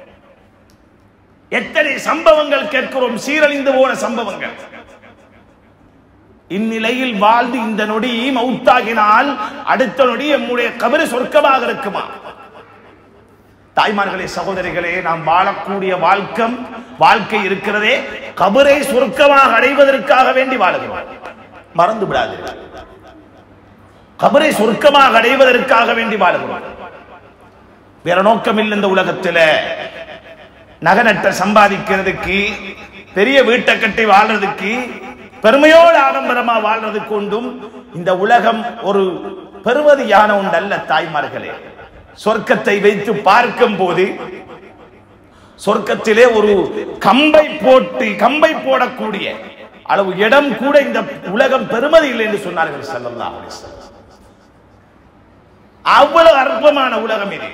எத்தனை சம்பவங்கள் கேட்கிறோம் சீரழிந்து போன சம்பவங்கள் இந்நிலையில் வாழ்ந்து இந்த நொடி மௌத்தாகினால் அடுத்த நொடி நம்முடைய கபரு சொர்க்கமாக இருக்குமா தாய்மார்களே சகோதரிகளே நாம் வாழக்கூடிய வாழ்க்கம் வாழ்க்கை இருக்கிறதே கபரை சொர்க்கமாக அடைவதற்காக வேண்டி வாழுகிறோம் மறந்து விடாதீர்கள் கபரை சொர்க்கமாக அடைவதற்காக வேண்டி வாழுகிறோம் வேற நோக்கம் இல்லை இந்த உலகத்துல நகநட்ட சம்பாதிக்கிறதுக்கு பெரிய வீட்டை கட்டி வாழ்றதுக்கு பெருமையோடு ஆடம்பரமா வாழ்றது கொண்டும் இந்த உலகம் ஒரு பெருமதியான ஒன்றல்ல தாய்மார்களே சொர்க்கத்தை வைத்து பார்க்கும் போது சொர்க்கத்திலே ஒரு கம்பை போட்டு கம்பை போடக்கூடிய அளவு இடம் கூட இந்த உலகம் பெருமதி இல்லை என்று சொன்னார்கள் ஸல்லல்லாஹு அலைஹி வஸல்லம். அவ்வளவு அற்பமான உலகம் இது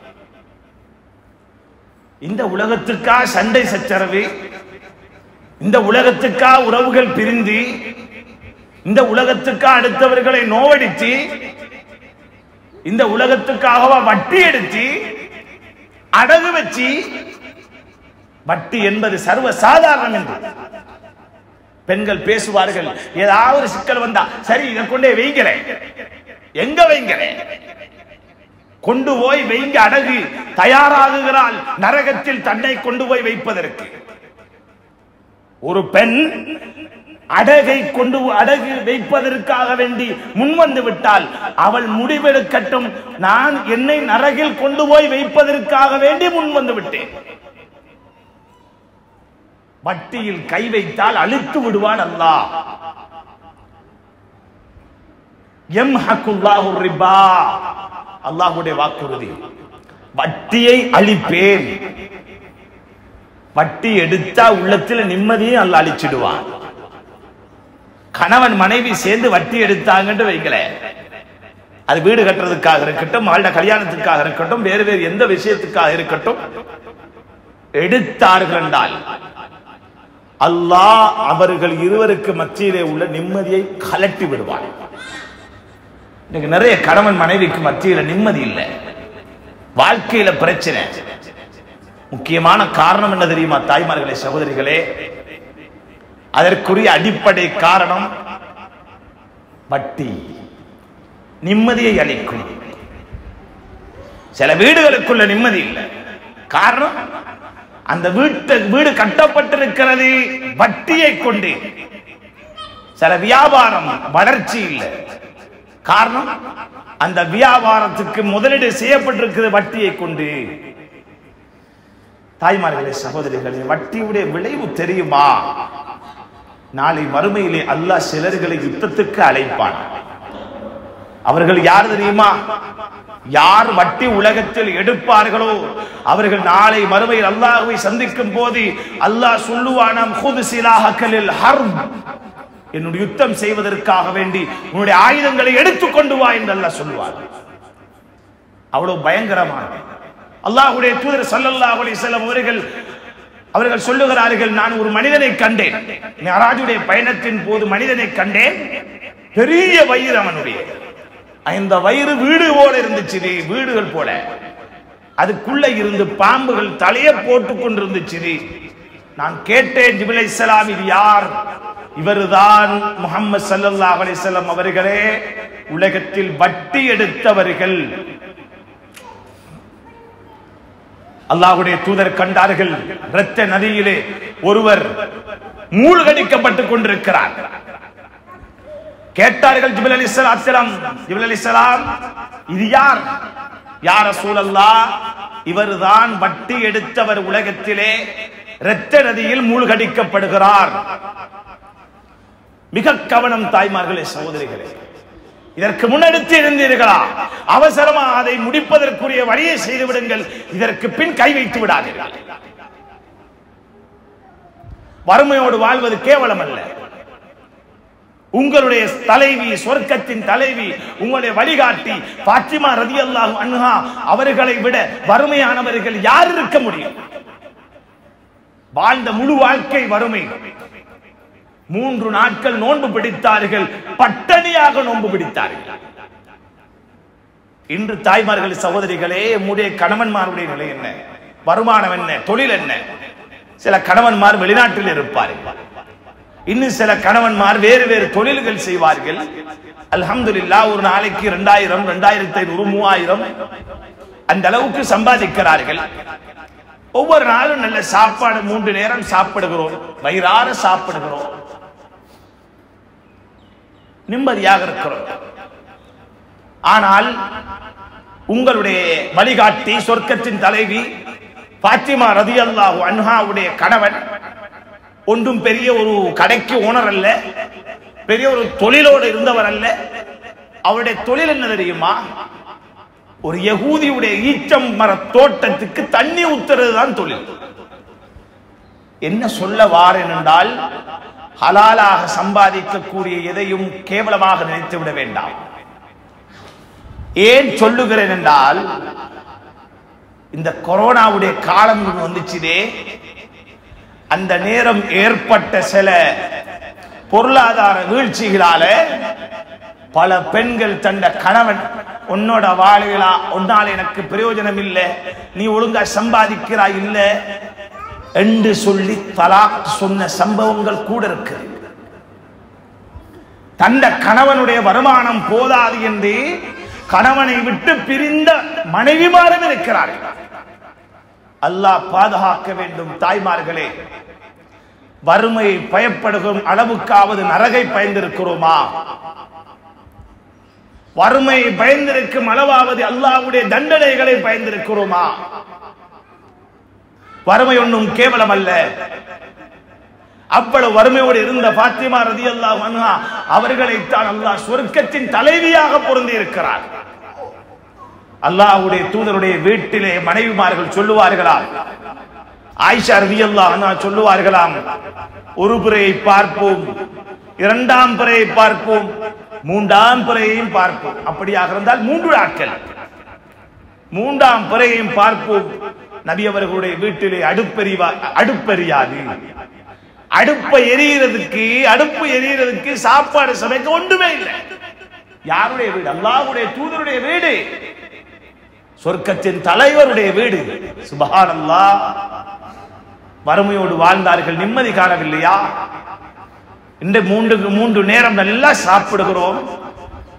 இந்த உலகத்துக்கா சண்டை சச்சரவு இந்த உலகத்துக்கா உறவுகள் பிரிந்து இந்த உலகத்துக்கா அடுத்தவர்களை நோவடித்து இந்த உலகத்துக்காகவா வட்டி எடுத்து அடகு வச்சு வட்டி என்பது சர்வ சாதாரணம் என்று பெண்கள் பேசுவார்கள் ஏதாவது சிக்கல் வந்தா சரி இதை கொண்டே வைங்களேன் எங்க வைங்களேன் கொண்டு போய் வைங்க அடகு தயாராகுகிறாள் நரகத்தில் தன்னை கொண்டு போய் வைப்பதற்கு ஒரு பெண் அடகை கொண்டு அடகு வைப்பதற்காக வேண்டி முன்வந்து விட்டால் அவள் முடிவெடுக்கட்டும் நான் என்னை நரகில் கொண்டு போய் வைப்பதற்காக வேண்டி முன்வந்து விட்டேன் வட்டியில் கை வைத்தால் அழித்து விடுவான் அல்லாஹ் எம் ஹக்குல்லாஹு ரிபா அல்லாஹ்வுடைய வாக்குறுதி வட்டியை அழிப்பேன் வட்டி எடுத்தா உள்ளத்துல நிம்மதியும் அல்ல அழிச்சிடுவான் கணவன் மனைவி சேர்ந்து வட்டி எடுத்தாங்கன்னு வைங்களேன் அது வீடு கட்டுறதுக்காக இருக்கட்டும் மகள கல்யாணத்துக்காக இருக்கட்டும் வேறு வேறு எந்த விஷயத்துக்காக இருக்கட்டும் எடுத்தார்கள் என்றால் அல்லாஹ் அவர்கள் இருவருக்கு மத்தியிலே உள்ள நிம்மதியை கலட்டி விடுவான் இன்னைக்கு நிறைய கணவன் மனைவிக்கு மத்தியில நிம்மதி இல்லை வாழ்க்கையில பிரச்சனை முக்கியமான காரணம் என்ன தெரியுமா தாய்மார்களே சகோதரிகளே அதற்குரிய அடிப்படை காரணம் வட்டி நிம்மதியை அளிக்கும் சில வீடுகளுக்குள்ள நிம்மதி இல்லை காரணம் அந்த வீட்டு வீடு கட்டப்பட்டிருக்கிறது வட்டியை கொண்டு சில வியாபாரம் வளர்ச்சி இல்லை காரணம் அந்த வியாபாரத்துக்கு முதலீடு செய்யப்பட்டிருக்கிறது வட்டியை கொண்டு தாய்மார்களே சகோதரிகளே வட்டியுடைய விளைவு தெரியுமா நாளை மறுமையிலே அல்லாஹ் சிலர்களை யுத்தத்துக்கு அழைப்பான் அவர்கள் யார் தெரியுமா யார் வட்டி உலகத்தில் எடுப்பார்களோ அவர்கள் நாளை மறுமையில் அல்லாஹ்வை சந்திக்கும் போது அல்லாஹ் சொல்லுவானாம் ஹுது சிலாஹக்கலில் ஹர்ப் என்னுடைய யுத்தம் செய்வதற்காக வேண்டி உன்னுடைய ஆயுதங்களை எடுத்துக்கொண்டு வா என்று அல்லாஹ் சொல்லுவார் அவ்வளவு பயங்கரமான அல்லாஹ்வுடைய தூதர் ஸல்லல்லாஹு அலைஹி வஸல்லம் அவர்கள் அவர்கள் சொல்லுகிறார்கள் நான் ஒரு மனிதனை கண்டேன் மிஅராஜுடைய பயணத்தின் போது மனிதனை கண்டேன் பெரிய வயிறு அவனுடைய இந்த வயிறு வீடு போல இருந்துச்சு வீடுகள் போல அதுக்குள்ள இருந்து பாம்புகள் தலையை போட்டு கொண்டிருந்துச்சு நான் கேட்டேன் ஜிபிலை இஸ்லாம் இது யார் இவர்தான் முகமது சல்லல்லாஹு அலைஹி வஸல்லம் அவர்களே உலகத்தில் வட்டி எடுத்தவர்கள் அல்லாஹ்வுடைய தூதர் கண்டார்கள் இரத்த நதியிலே ஒருவர் மூழ்கடிக்கப்பட்டுக் கொண்டிருக்கிறார் கேட்டார்கள் ஜிபில் அலி அஸ்லாம் ஜிபில் அலி இது யார் யார் சூழல்லா இவர்தான் வட்டி எடுத்தவர் உலகத்திலே இரத்த நதியில் மூழ்கடிக்கப்படுகிறார் மிக கவனம் தாய்மார்களே சகோதரிகளே இதற்கு முன்னெடுத்து இருந்தீர்களா அவசரமா அதை முடிப்பதற்குரிய வழியை செய்து விடுங்கள் இதற்கு பின் கை வைத்து விடாதீர்கள் வறுமையோடு வாழ்வது கேவலம் அல்ல உங்களுடைய தலைவி சொர்க்கத்தின் தலைவி உங்களுடைய வழிகாட்டி பாத்திமா ரதி அல்லாஹ் அன்ஹா அவர்களை விட வறுமையானவர்கள் யார் இருக்க முடியும் வாழ்ந்த முழு வாழ்க்கை வறுமை மூன்று நாட்கள் நோன்பு பிடித்தார்கள் பட்டணியாக நோன்பு பிடித்தார்கள் இன்று தாய்மார்கள் சகோதரிகளே உம்முடைய கணவன்மாருடைய நிலை என்ன வருமானம் என்ன தொழில் என்ன சில கணவன்மார் வெளிநாட்டில் இருப்பார்கள் இன்னும் சில கணவன்மார் வேறு வேறு தொழில்கள் செய்வார்கள் அல்ஹம்துலில்லாஹ் ஒரு நாளைக்கு இரண்டாயிரம் இரண்டாயிரத்தி ஐநூறு மூவாயிரம் அந்த அளவுக்கு சம்பாதிக்கிறார்கள் ஒவ்வொரு நாளும் நல்ல சாப்பாடு மூன்று நேரம் சாப்பிடுகிறோம் வயிறார சாப்பிடுகிறோம் நிம்மதியாக இருக்கிறோம் ஆனால் உங்களுடைய வழிகாட்டி சொர்க்கத்தின் தலைவி பாத்திமா ரதி அல்லாஹு அன்ஹாவுடைய கணவன் ஒன்றும் பெரிய ஒரு கடைக்கு ஓனர் அல்ல பெரிய ஒரு தொழிலோடு இருந்தவர் அல்ல அவருடைய தொழில் என்ன தெரியுமா ஒரு யகூதியுடைய ஈச்சம் மர தோட்டத்துக்கு தண்ணி ஊத்துறது தான் தொழில் என்ன சொல்ல வாரேன் என்றால் ஹலாலாக சம்பாதிக்கக்கூடிய எதையும் கேவலமாக நினைத்து விட வேண்டாம் ஏன் சொல்லுகிறேன் என்றால் இந்த கொரோனாவுடைய காலம் ஒண்ணு வந்துச்சுதே அந்த நேரம் ஏற்பட்ட சில பொருளாதார வீழ்ச்சிகளால பல பெண்கள் தந்த கணவன் உன்னோட வாழ்களா உன்னால் எனக்கு பிரயோஜனம் இல்லை நீ ஒழுங்கா சம்பாதிக்கிறாய் இல்ல என்று சொல்லி தலாக் சொன்ன சம்பவங்கள் கூட இருக்கு தந்த கணவனுடைய வருமானம் போதாது என்று கணவனை விட்டு பிரிந்த மனைவிமாரும் இருக்கிறார்கள் அல்லாஹ் பாதுகாக்க வேண்டும் தாய்மார்களே வறுமையை பயப்படுகும் அளவுக்காவது நரகை பயந்திருக்கிறோமா வறுமையை பயந்திருக்கும் அளவாவது அல்லாஹ்வுடைய தண்டனைகளை பயந்திருக்கிறோமா வறுமை ஒன்றும் கேவலம் அல்ல அவ்வளவு வறுமையோடு இருந்த பாத்திமா ரதி அல்லாஹ் அவர்களைத்தான் அல்லாஹ் சொர்க்கத்தின் தலைவியாக பொருந்தி இருக்கிறார் அல்லாஹ்வுடைய தூதருடைய வீட்டிலே மனைவிமார்கள் சொல்லுவார்களாம் ஆயிஷா ரதி அல்லாஹ் சொல்லுவார்களாம் ஒரு பிறையை பார்ப்போம் இரண்டாம் பிறையை பார்ப்போம் மூன்றாம் பிறையையும் பார்ப்போம் அப்படியாக இருந்தால் மூன்று நாட்கள் மூன்றாம் பிறையையும் பார்ப்போம் நபி அவர்களுடைய வீட்டிலே அடுப்பெரிவா அடுப்பெரியாது அடுப்பை எரியறதுக்கு அடுப்பு எரியறதுக்கு சாப்பாடு சமைக்க ஒன்றுமே இல்லை யாருடைய வீடு அல்லாஹ்வுடைய தூதருடைய வீடு சொர்க்கத்தின் தலைவருடைய வீடு சுபஹான் அல்லாஹ் வறுமையோடு வாழ்ந்தார்கள் நிம்மதி காணவில்லையா இந்த மூன்று மூன்று நேரம் நல்லா சாப்பிடுகிறோம்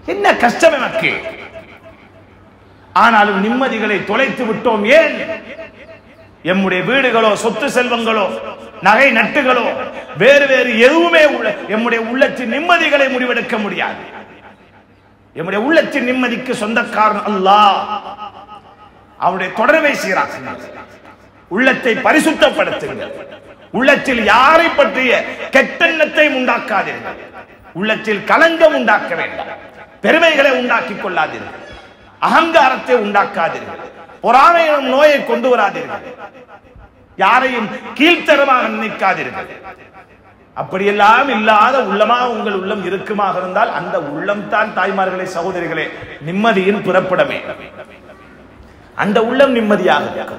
என்ன கஷ்டம் எனக்கு ஆனாலும் நிம்மதிகளை தொலைத்து விட்டோம் ஏன் எம்முடைய வீடுகளோ சொத்து செல்வங்களோ நகை நட்டுகளோ வேறு வேறு எதுவுமே உள்ள எம்முடைய உள்ளத்தின் நிம்மதிகளை முடிவெடுக்க முடியாது எம்முடைய உள்ளத்தின் நிம்மதிக்கு சொந்தக்காரன் அல்லாஹ் அவருடைய தொடர்பை சீராக்குங்கள் உள்ளத்தை பரிசுத்தப்படுத்துங்கள் உள்ளத்தில் யாரை பற்றிய கெட்டெண்ணத்தை உண்டாக்காதீர்கள் உள்ளத்தில் கலங்கம் உண்டாக்க வேண்டாம் பெருமைகளை உண்டாக்கிக் கொள்ளாதீர்கள் அகங்காரத்தை உண்டாக்காதீர்கள் பொறாமை எனும் நோயை கொண்டு வராதீர்கள் யாரையும் கீழ்த்தரமாக நினைக்காதீர்கள் அப்படியெல்லாம் இல்லாத உள்ளமாக உங்கள் உள்ளம் இருக்குமாக இருந்தால் அந்த உள்ளம் தான் தாய்மார்களே சகோதரிகளே நிம்மதியின் பிறப்பிடமே அந்த உள்ளம் நிம்மதியாக இருக்கும்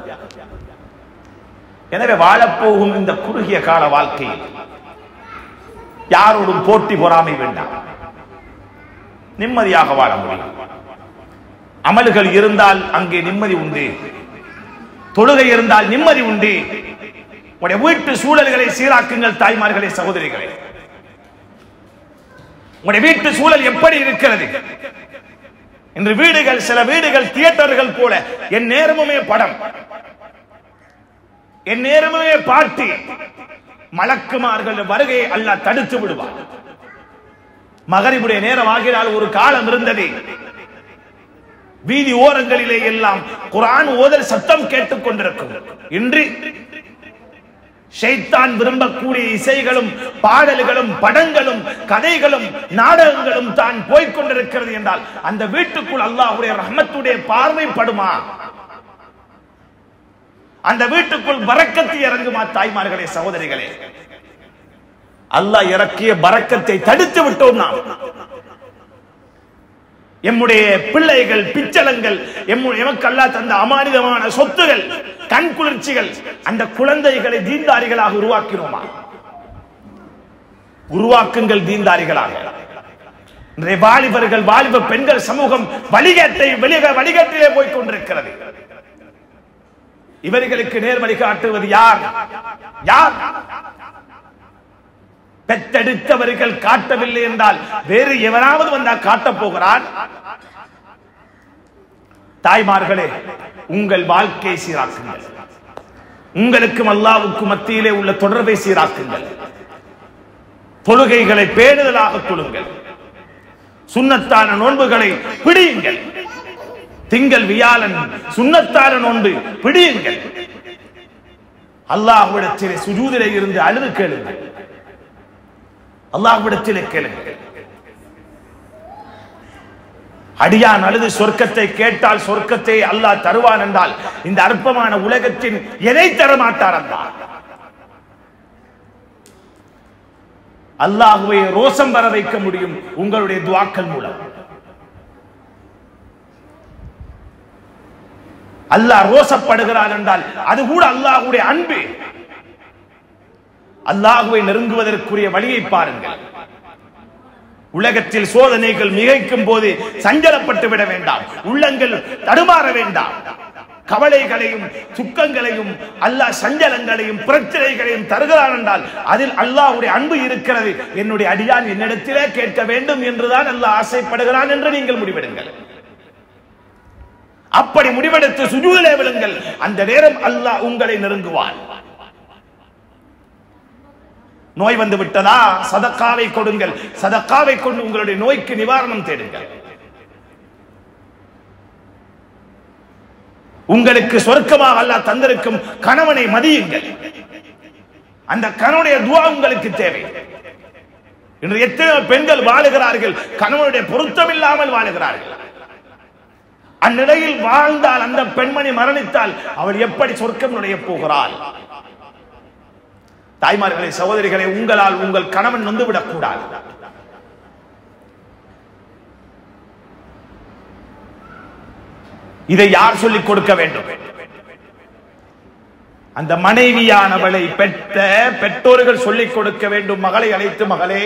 எனவே வாழப்போகும் இந்த குறுகிய கால வாழ்க்கையில் யாரோடும் போட்டி பொறாமை வேண்டாம் நிம்மதியாக வாழ முடியும் அமல்கள் இருந்தால் அங்கே நிம்மதி உண்டு தொழுகை இருந்தால் நிம்மதி உண்டு உடைய வீட்டு சூழல்களை சீராக்குங்கள் தாய்மார்களே சகோதரிகளே உடைய வீட்டு சூழல் எப்படி இருக்கிறது இன்று வீடுகள் சில வீடுகள் தியேட்டர்கள் போல என் நேரமுமே படம் என் நேரமே பாட்டு மலக்குமார்கள் வருகையை அல்லாஹ் தடுத்து விடுவார் மகரிபுடைய நேரம் ஆகினால் ஒரு காலம் இருந்தது வீதி ஓரங்களிலே எல்லாம் குரான் ஓதல் சத்தம் கேட்டுக் கொண்டிருக்கும் இன்று ஷைத்தான் விரும்பக்கூடிய இசைகளும் பாடல்களும் படங்களும் கதைகளும் நாடகங்களும் தான் போய்க் கொண்டிருக்கிறது என்றால் அந்த வீட்டுக்குள் அல்லாஹ்வுடைய ரஹ்மத்துடைய பார்வை படுமா அந்த வீட்டுக்குள் பரக்கத்து இறங்குமா தாய்மார்களே சகோதரிகளே அல்லாஹ் இறக்கிய பரக்கத்தை தடுத்து விட்டோம் நாம் எம்முடைய பிள்ளைகள் பிச்சலங்கள் எம்முடைய எமக்கு அல்லாஹ் தந்த அமானிதமான சொத்துகள் கண் குளிர்ச்சிகள் அந்த குழந்தைகளை தீன்தாரிகளாக உருவாக்கினோமா உருவாக்குங்கள் தீன்தாரிகளாக இன்றைய வாலிபர்கள் வாலிப பெண்கள் சமூகம் வழிகேட்டை வெளிக வழிகேட்டிலே போய் கொண்டிருக்கிறது இவர்களுக்கு நேர் வழிகாட்டுவது யார் யார் பெத்தெடுத்தவர்கள் காட்டவில்லை என்றால் வேறு எவனாவது வந்தா காட்டப் போகிறான் தாய்மார்களே உங்கள் வாழ்க்கையை சீராக்குங்கள் உங்களுக்கும் அல்லாவுக்கும் மத்தியிலே உள்ள தொடர்பை சீராக்குங்கள் தொழுகைகளை பேணுதலாக தொழுங்கள் சுண்ணத்தான நோன்புகளை பிடியுங்கள் திங்கள் வியாழன் சுண்ணத்தான நோன்பு பிடியுங்கள் அல்லாஹ்விடத்திலே சுஜூதிலே இருந்து அழுது கேளுங்கள் அல்லாஹ்விடத்திலே கேளுங்கள் அடியான் அழுது சொர்க்கத்தை கேட்டால் சொர்க்கத்தை அல்லாஹ் தருவான் என்றால் இந்த அற்பமான உலகத்தின் எதை தர மாட்டார் அல்லாஹ் அல்லாஹுவை ரோசம் வர வைக்க முடியும் உங்களுடைய துவாக்கள் மூலம் அல்லாஹ் ரோசப்படுகிறான் என்றால் அது கூட அல்லாஹுடைய அன்பு அல்லாஹுவை நெருங்குவதற்குரிய வழியை பாருங்கள் உலகத்தில் சோதனைகள் மிகைக்கும் போது சஞ்சலப்பட்டு விட வேண்டாம் உள்ளங்கள் தடுமாற வேண்டாம் கவலைகளையும் துக்கங்களையும் அல்லாஹ் சஞ்சலங்களையும் பிரச்சனைகளையும் தருகிறான் என்றால் அதில் அல்லாஹ்வுடைய அன்பு இருக்கிறது என்னுடைய அடியான் என்னிடத்திலே கேட்க வேண்டும் என்றுதான் அல்லாஹ் ஆசைப்படுகிறான் என்று நீங்கள் முடிவெடுங்கள் அப்படி முடிவெடுத்து சுஜூதிலே விழுங்கள் அந்த நேரம் அல்லாஹ் உங்களை நெருங்குவான் நோய் வந்து விட்டதா சதக்காவை கொடுங்கள் சதக்காவை கொண்டு உங்களுடைய நோய்க்கு நிவாரணம் தேடுங்கள் உங்களுக்கு சொர்க்கமாக அல்லாஹ் தந்திருக்கும் கணவனை மதியுங்கள் அந்த கணவனுடைய துவா உங்களுக்கு தேவை இன்று எத்தனை பெண்கள் வாழுகிறார்கள் கணவனுடைய பொருத்தம் இல்லாமல் வாழுகிறார்கள் அந்நிலையில் வாழ்ந்தால் அந்த பெண்மணி மரணித்தால் அவள் எப்படி சொர்க்கம் நுழைய போகிறாள் தாய்மார்களே சகோதரிகளை உங்களால் உங்கள் கணவன் நொந்துவிடக் கூடாது இதை யார் சொல்லிக் கொடுக்க வேண்டும் அந்த மனைவியானவளை பெற்ற பெற்றோர்கள் சொல்லிக் கொடுக்க வேண்டும் மகளை அழைத்து மகளே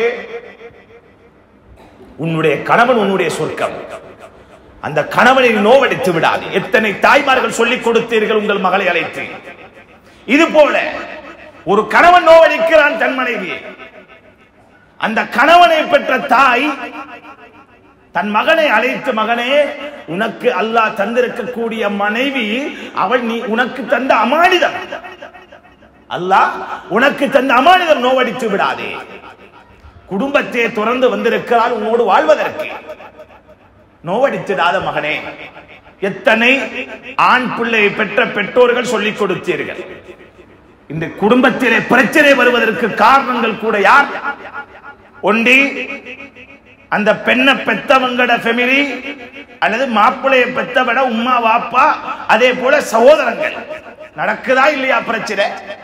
உன்னுடைய கணவன் உன்னுடைய சொர்க்கம் அந்த கணவனை நோவடித்து விடாது எத்தனை தாய்மார்கள் சொல்லிக் கொடுத்தீர்கள் உங்கள் மகளை அழைத்து இது போல ஒரு கணவன் நோவடிக்கிறான் தன் மனைவியை அந்த கணவனை பெற்ற தாய் தன் மகனை அழைத்து மகனே உனக்கு அல்லாஹ் தந்திருக்கக்கூடிய மனைவி அவள் நீ உனக்கு தந்த அமானிதம் அல்லாஹ் உனக்கு தந்த அமானிதம் நோவடித்து விடாதே குடும்பத்தை துறந்து வந்திருக்கிறாள் உன்னோடு வாழ்வதற்கு நோவடித்திடாத மகனே எத்தனை ஆண் பிள்ளையை பெற்ற பெற்றோர்கள் சொல்லிக் கொடுத்தீர்கள் இந்த குடும்பத்திலே பிரச்சனை வருவதற்கு காரணங்கள் கூட யார் ஒண்டி அந்த பெண்ணை பெத்தவங்கட ஃபெமிலி அல்லது மாப்பிள்ளைய பெத்தவட உம்மா வாப்பா அதே போல சகோதரங்கள் நடக்குதா இல்லையா பிரச்சனை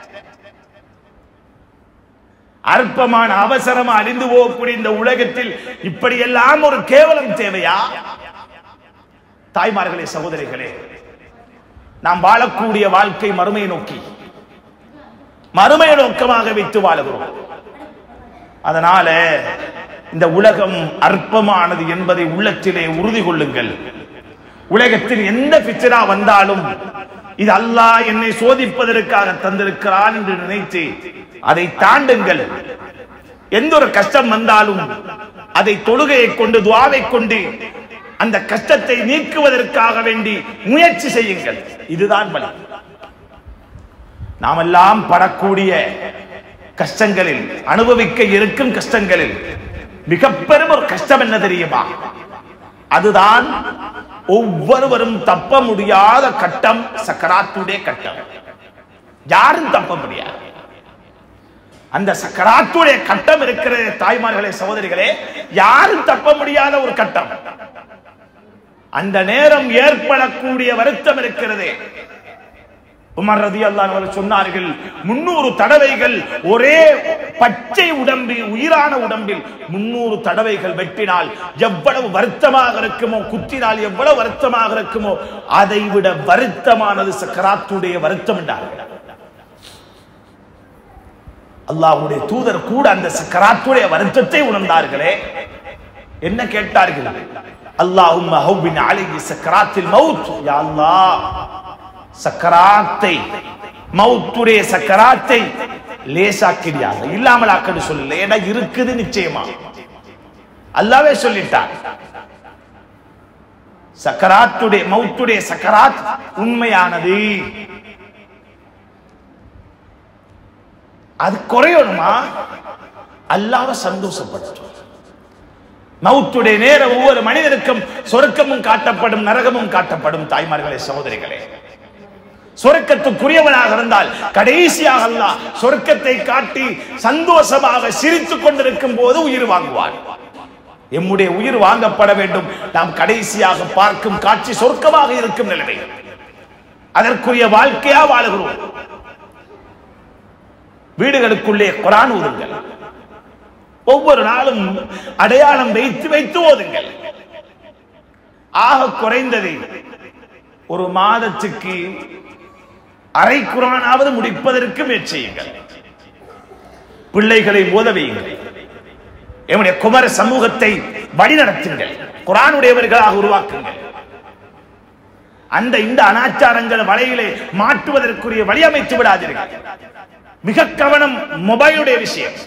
அற்பமான அவசரமா அழிந்து போகக்கூடிய இந்த உலகத்தில் இப்படியெல்லாம் ஒரு கேவலம் தேவையா தாய்மார்களே சகோதரிகளே நாம் வாழக்கூடிய வாழ்க்கை மறுமையை நோக்கி மறுமையை நோக்கமாக வைத்து வாழுகிறோம் அதனால இந்த உலகம் அற்பமானது என்பதை உள்ளத்திலே உறுதி கொள்ளுங்கள் உலகத்தில் எந்த பிச்சரா வந்தாலும் இது அல்லாஹ் என்னை சோதிப்பதற்காக தந்திருக்கிறான் என்று நினைத்து அதை தாண்டுங்கள் எந்த ஒரு கஷ்டம் வந்தாலும் அதை தொழுகையை கொண்டு துவாவை கொண்டு அந்த கஷ்டத்தை நீக்குவதற்காக வேண்டி முயற்சி செய்யுங்கள் இதுதான் வழி நாமெல்லாம் படக்கூடிய கஷ்டங்களில் அனுபவிக்க இருக்கும் கஷ்டங்களில் மிக பெரும் ஒரு கஷ்டம் என்ன தெரியுமா அதுதான் ஒவ்வொருவரும் தப்ப முடியாத கட்டம் சக்கராத்துடைய கட்டம் யாரும் தப்ப முடியாது அந்த சக்கராத்துடைய கட்டம் இருக்கிற தாய்மார்களே சகோதரிகளே யாரும் தப்ப முடியாத ஒரு கட்டம் அந்த நேரம் ஏற்படக்கூடிய வருத்தம் இருக்கிறதே உமர் ரதி அல்லாஹ் சொன்னார்கள் முன்னூறு தடவைகள் ஒரே பச்சை உடம்பில் உயிரான உடம்பில் முன்னூறு தடவைகள் வெட்டினால் எவ்வளவு வருத்தமாக இருக்குமோ குத்தினால் எவ்வளவு வருத்தமாக இருக்குமோ அதை விட வருத்தமானது சக்கராத்துடைய வருத்தம் என்றார்கள் அல்லாஹ்வுடைய தூதர் கூட அந்த சக்கராத்துடைய வருத்தத்தை உணர்ந்தார்களே என்ன கேட்டார்கள் அல்லாஹும் ஹவ்வின் அலைஹி சக்கராத்தில் மவுத் யா அல்லாஹ் சக்கராத்தை மவுத்துடைய சக்கராத்தை லேசாக்கிறியாக இல்லாமல் ஆக்கன்னு சொல்லல ஏன்னா இருக்குது நிச்சயமா அல்லாவே சொல்லிட்டார் சக்கராத்துடைய மவுத்துடைய சக்கராத் உண்மையானது அது குறையணுமா அல்லாஹ் சந்தோஷப்படுத்தும் மவுத்துடைய நேரம் ஒவ்வொரு மனிதனுக்கும் சொர்க்கமும் காட்டப்படும் நரகமும் காட்டப்படும் தாய்மார்களே சகோதரிகளே சொர்க்கத்துக்குரியவனாக இருந்தால் கடைசியாக அல்லாஹ் சொர்க்கத்தை காட்டி சந்தோஷமாக சிரித்துக் கொண்டிருக்கும் போது உயிர் வாங்குவார் எம்முடைய உயிர் வாங்கப்பட வேண்டும் நாம் கடைசியாக பார்க்கும் காட்சி சொர்க்கமாக இருக்கும் நிலைமை அதற்குரிய வாழ்க்கையா வாழுகிறோம் வீடுகளுக்குள்ளே குரான் ஓதுங்கள் ஒவ்வொரு நாளும் அடையாளம் வைத்து வைத்து ஓதுங்கள் ஆக குறைந்தது ஒரு மாதத்துக்கு அரை குரானாவது முடிப்பதற்கு முயற்சியுங்கள் பிள்ளைகளை உதவியுங்கள் எம்முடைய குமர சமூகத்தை வழிநடத்துங்கள் குரானுடையவர்களாக உருவாக்குங்கள் அந்த இந்த அனாச்சாரங்கள் வலையிலே மாற்றுவதற்குரிய வழி அமைத்து விடாதீர்கள் மிக கவனம் மொபைலுடைய விஷயம்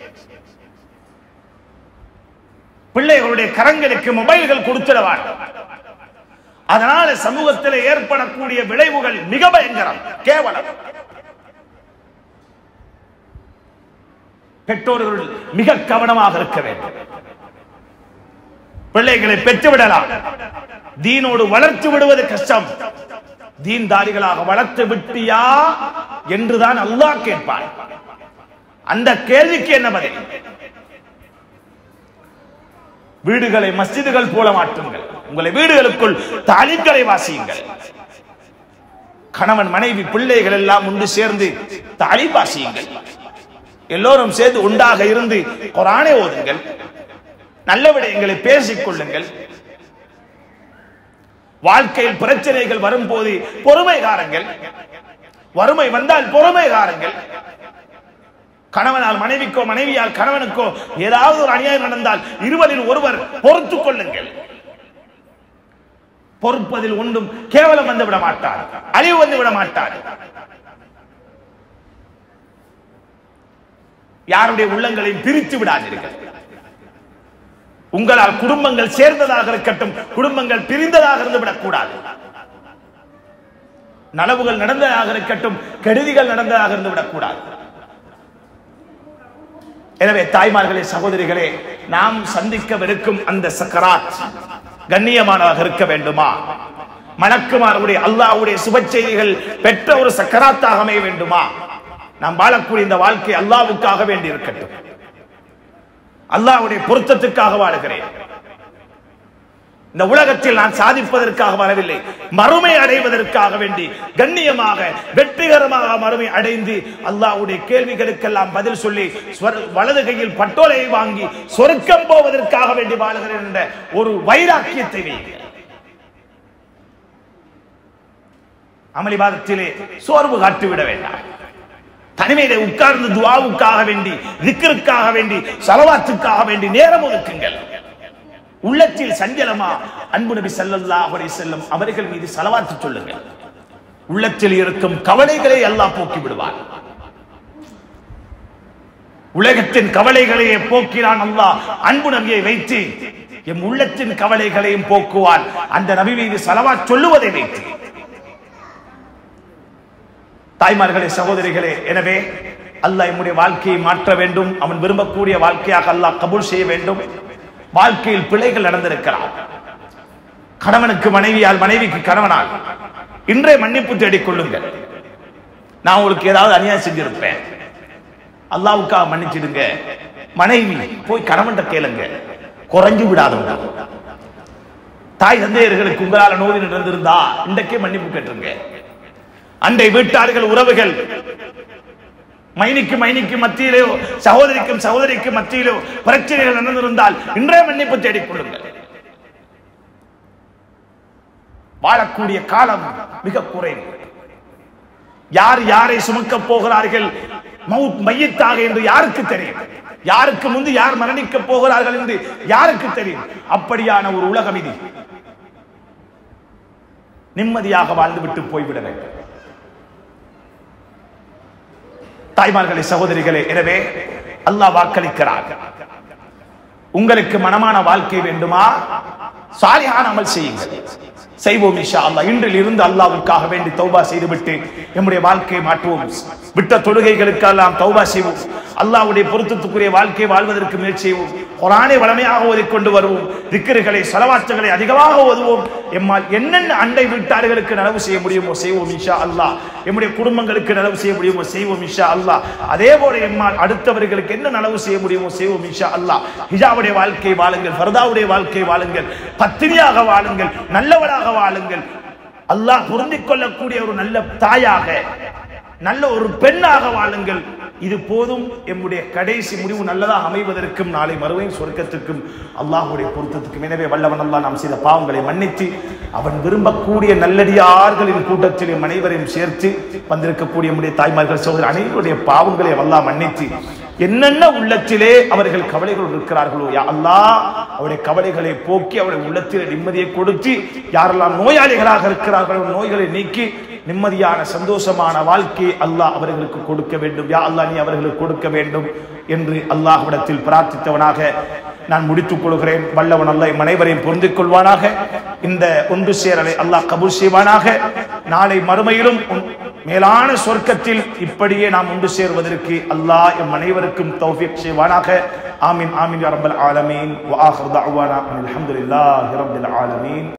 பிள்ளைகளுடைய கரங்களுக்கு மொபைல்கள் கொடுத்துடவார் அதனால சமூகத்தில் ஏற்படக்கூடிய விளைவுகள் மிக பயங்கரம் கேவலம் பெற்றோர்கள் மிக கவனமாக இருக்க வேண்டும் பிள்ளைகளை பெற்றுவிடலாம் தீனோடு வளர்த்து விடுவது கஷ்டம் தீன்தாரிகளாக வளர்த்து விட்டியா என்றுதான் அல்லாஹ் கேட்பான் அந்த கேள்விக்கு என்ன பதில் வீடுகளை மஸ்ஜிதுகள் போல மாற்றுங்கள் உங்களை வீடுகளுக்குள் தாலிம்களை வாசியுங்கள் கணவன் மனைவி பிள்ளைகள் எல்லாம் ஒன்று சேர்ந்து தாலி வாசியுங்கள் எல்லோரும் சேர்ந்து உண்டாக இருந்து குரானை ஓதுங்கள் நல்ல விடயங்களை பேசிக் கொள்ளுங்கள் வாழ்க்கையில் பிரச்சனைகள் வரும்போது பொறுமை காருங்கள் வறுமை வந்தால் பொறுமை காருங்கள் கணவனால் மனைவிக்கோ மனைவியால் கணவனுக்கோ ஏதாவது ஒரு அநியாயம் நடந்தால் இருவரில் ஒருவர் பொறுத்துக் கொள்ளுங்கள் பொறுப்பதில் ஒன்றும் கேவலம் வந்து விட மாட்டார் அழிவு வந்து விட மாட்டார் யாருடைய உள்ளங்களையும் பிரித்து விடாதீர்கள் உங்களால் குடும்பங்கள் சேர்ந்ததாக இருக்கட்டும் குடும்பங்கள் பிரிந்ததாக இருந்து விடக்கூடாது நலவுகள் நடந்ததாக இருக்கட்டும் கெடுதிகள் நடந்ததாக இருந்து விடக்கூடாது எனவே தாய்மார்களே சகோதரிகளே நாம் சந்திக்கவிருக்கும் அந்த சக்கராத் கண்ணியமானதாக இருக்க வேண்டுமா மலக்குமாரவுடைய அல்லாஹ்வுடைய சுப செய்திகள் பெற்ற ஒரு சக்கராத்தாக அமைய வேண்டுமா நாம் வாழக்கூடிய இந்த வாழ்க்கை அல்லாஹ்வுக்காக வேண்டி இருக்கட்டும் அல்லாஹ்வுடைய பொருத்தத்துக்காக வாழுகிறேன் இந்த உலகத்தில் நான் சாதிப்பதற்காக வரவில்லை மறுமை அடைவதற்காக வேண்டி கண்ணியமாக வெற்றிகரமாக மறுமை அடைந்து அல்லாஹ்வுடைய கேள்விகளுக்கெல்லாம் பதில் சொல்லி ஸ்வர்- வலது கையில் பட்டோலையை வாங்கி சொர்க்கம் போவதற்காக வேண்டி வாழுகிறேன் என்ற ஒரு வைராக்கியத்தை வையுங்கள் அமளிபாதத்திலே சோர்வு காட்டிவிட வேண்டாம் தனிமையிலே உட்கார்ந்து துவாவுக்காக வேண்டி திக்கிற்காக வேண்டி சலவாத்துக்காக வேண்டி நேரம் ஒதுக்குங்கள் உள்ளத்தில் சஞ்சலமா அன்பு நபி ஸல்லல்லாஹு அலைஹி வஸல்லம் அவர்கள் மீது சலவாத்து சொல்லுங்கள் உள்ளத்தில் இருக்கும் கவலைகளை அல்லாஹ் போக்கி விடுவார் உலகத்தின் கவலைகளையே போக்கினான் அல்லாஹ் அன்பு நபியை வைத்து எம் உள்ளத்தின் கவலைகளையும் போக்குவான் அந்த நபி மீது சலவாத் சொல்லுவதை வைத்து தாய்மார்களே சகோதரிகளே எனவே அல்லாஹ் நம்முடைய வாழ்க்கையை மாற்ற வேண்டும் அவன் விரும்பக்கூடிய வாழ்க்கையாக அல்லாஹ் கபூல் செய்ய வேண்டும் வாழ்க்கையில் பிழைகள் நடந்திருக்கிறார் கணவனுக்கு மனைவியால் மனைவிக்கு கணவனால் இன்றே மன்னிப்பு தேடிக் கொள்ளுங்கள் நான் உங்களுக்கு ஏதாவது அநியாயம் செஞ்சிருப்பேன் அல்லாவுக்காக மன்னிச்சிடுங்க மனைவி போய் கணவன்கிட்ட கேளுங்க குறைஞ்சு விடாதவங்க தாய் தந்தையர்களுக்கு உங்களால நோய் நடந்திருந்தா இன்றைக்கே மன்னிப்பு கேட்டுருங்க அண்டை வீட்டார்கள் உறவுகள் மைனிக்கு மைனிக்கு மத்தியிலோ சகோதரிக்கும் சகோதரிக்கு மத்தியிலோ பிரச்சனைகள் நடந்திருந்தால் இன்றே மன்னிப்பு தேடிக் கொள்ளுங்கள் வாழக்கூடிய காலம் மிக குறைவு யார் யாரை சுமக்க போகிறார்கள் மவுத் மையத்தாக என்று யாருக்கு தெரியும் யாருக்கு முந்து யார் மரணிக்க போகிறார்கள் என்று யாருக்கு தெரியும் அப்படியான ஒரு உலகம் இது நிம்மதியாக வாழ்ந்துவிட்டு போய்விட வேண்டும் தாய்மார்களே சகோதரிகளே எனவே அல்லாஹ் வாக்களிக்கிறார் உங்களுக்கு மனமான வாழ்க்கை வேண்டுமா சாலிஹான அமல் செய்யுங்கள் செய்வோம் இன்ஷா அல்லாஹ் இன்றில் இருந்து அல்லாஹ்வுக்காக வேண்டி தௌபா செய்துவிட்டு நம்முடைய வாழ்க்கையை மாற்றுவோம் விட்ட தொழுகைகளுக்கெல்லாம் தௌபா செய்வோம் அல்லாஹ்வுடைய பொருத்தத்துக்குரிய வாழ்க்கை வாழ்வதற்கு முயற்சி செய்வோம் குரானை வளமையாக ஓதிக்கொண்டு வருவோம் திக்கர்களை சலவாத்துகளை அதிகமாக ஓதுவோம் எம்மால் என்னென்ன அண்டை வீட்டார்களுக்கு நனவு செய்ய முடியுமோ செய்வோம் இன்ஷா அல்லாஹ் எம்முடைய குடும்பங்களுக்கு நனவு செய்ய முடியுமோ செய்வோம் இன்ஷா அல்லாஹ் அதே போல எம்மால் அடுத்தவர்களுக்கு என்ன நனவு செய்ய முடியுமோ செய்வோம் இன்ஷா அல்லாஹ் ஹிஜாவுடைய வாழ்க்கை வாழுங்கள் ஃபர்தாவுடைய வாழ்க்கை வாழுங்கள் பத்தினியாக வாழுங்கள் நல்லவராக வாழுங்கள் அல்லாஹ் பொருந்திக் கொள்ளக்கூடிய ஒரு நல்ல தாயாக நல்ல ஒரு பெண்ணாக வாழுங்கள் இது போதும் எம்முடைய கடைசி முடிவு நல்லதாக அமைவதற்கும் நாளை மறுவையும் சொர்க்கத்துக்கும் அல்லாஹ்வுடைய பொருத்தத்துக்கும் எனவே வல்லவன் அல்லாஹ் நாம் செய்த பாவங்களை மன்னித்து அவன் விரும்பக்கூடிய நல்லடியார்களின் கூட்டத்தில் எம் அனைவரையும் சேர்த்து வந்திருக்கக்கூடிய நம்முடைய தாய்மார்கள் சகோதரர் அனைவருடைய பாவங்களை அல்லாஹ் மன்னித்து என்னென்ன உள்ளத்திலே அவர்கள் கவலைகள் இருக்கிறார்களோ யா அல்லாஹ் அவருடைய கவலைகளை போக்கி அவருடைய உள்ளத்திலே நிம்மதியை கொடுத்து யாரெல்லாம் நோயாளிகளாக இருக்கிறார்களோ நோய்களை நீக்கி நிம்மதியான சந்தோஷமான வாழ்க்கையை அல்லாஹ் அவர்களுக்கு கொடுக்க வேண்டும் யா அல்லாஹ் நீ அவர்களுக்கு கொடுக்க வேண்டும் என்று அல்லாஹ்விடத்தில் பிரார்த்தித்தவனாக நான் முடித்துக் கொள்கிறேன் வல்லவன் அல்லாஹ் எம் அனைவரையும் பொருந்திக் கொள்வானாக இந்த ஒன்று சேரலை அல்லாஹ் கபூல் செய்வானாக நாளை மறுமையிலும் உன் மேலான சொர்க்கத்தில் இப்படியே நாம் ஒன்று சேர்வதற்கு அல்லாஹ் எம் அனைவருக்கும் தௌஃபீக் செய்வானாக ஆமீன் ஆமீன் யா ரப்பல் ஆலமீன் வ ஆஹிரு தஅவானா அல்ஹம்துலில்லாஹி ரப்பில் ஆலமீன்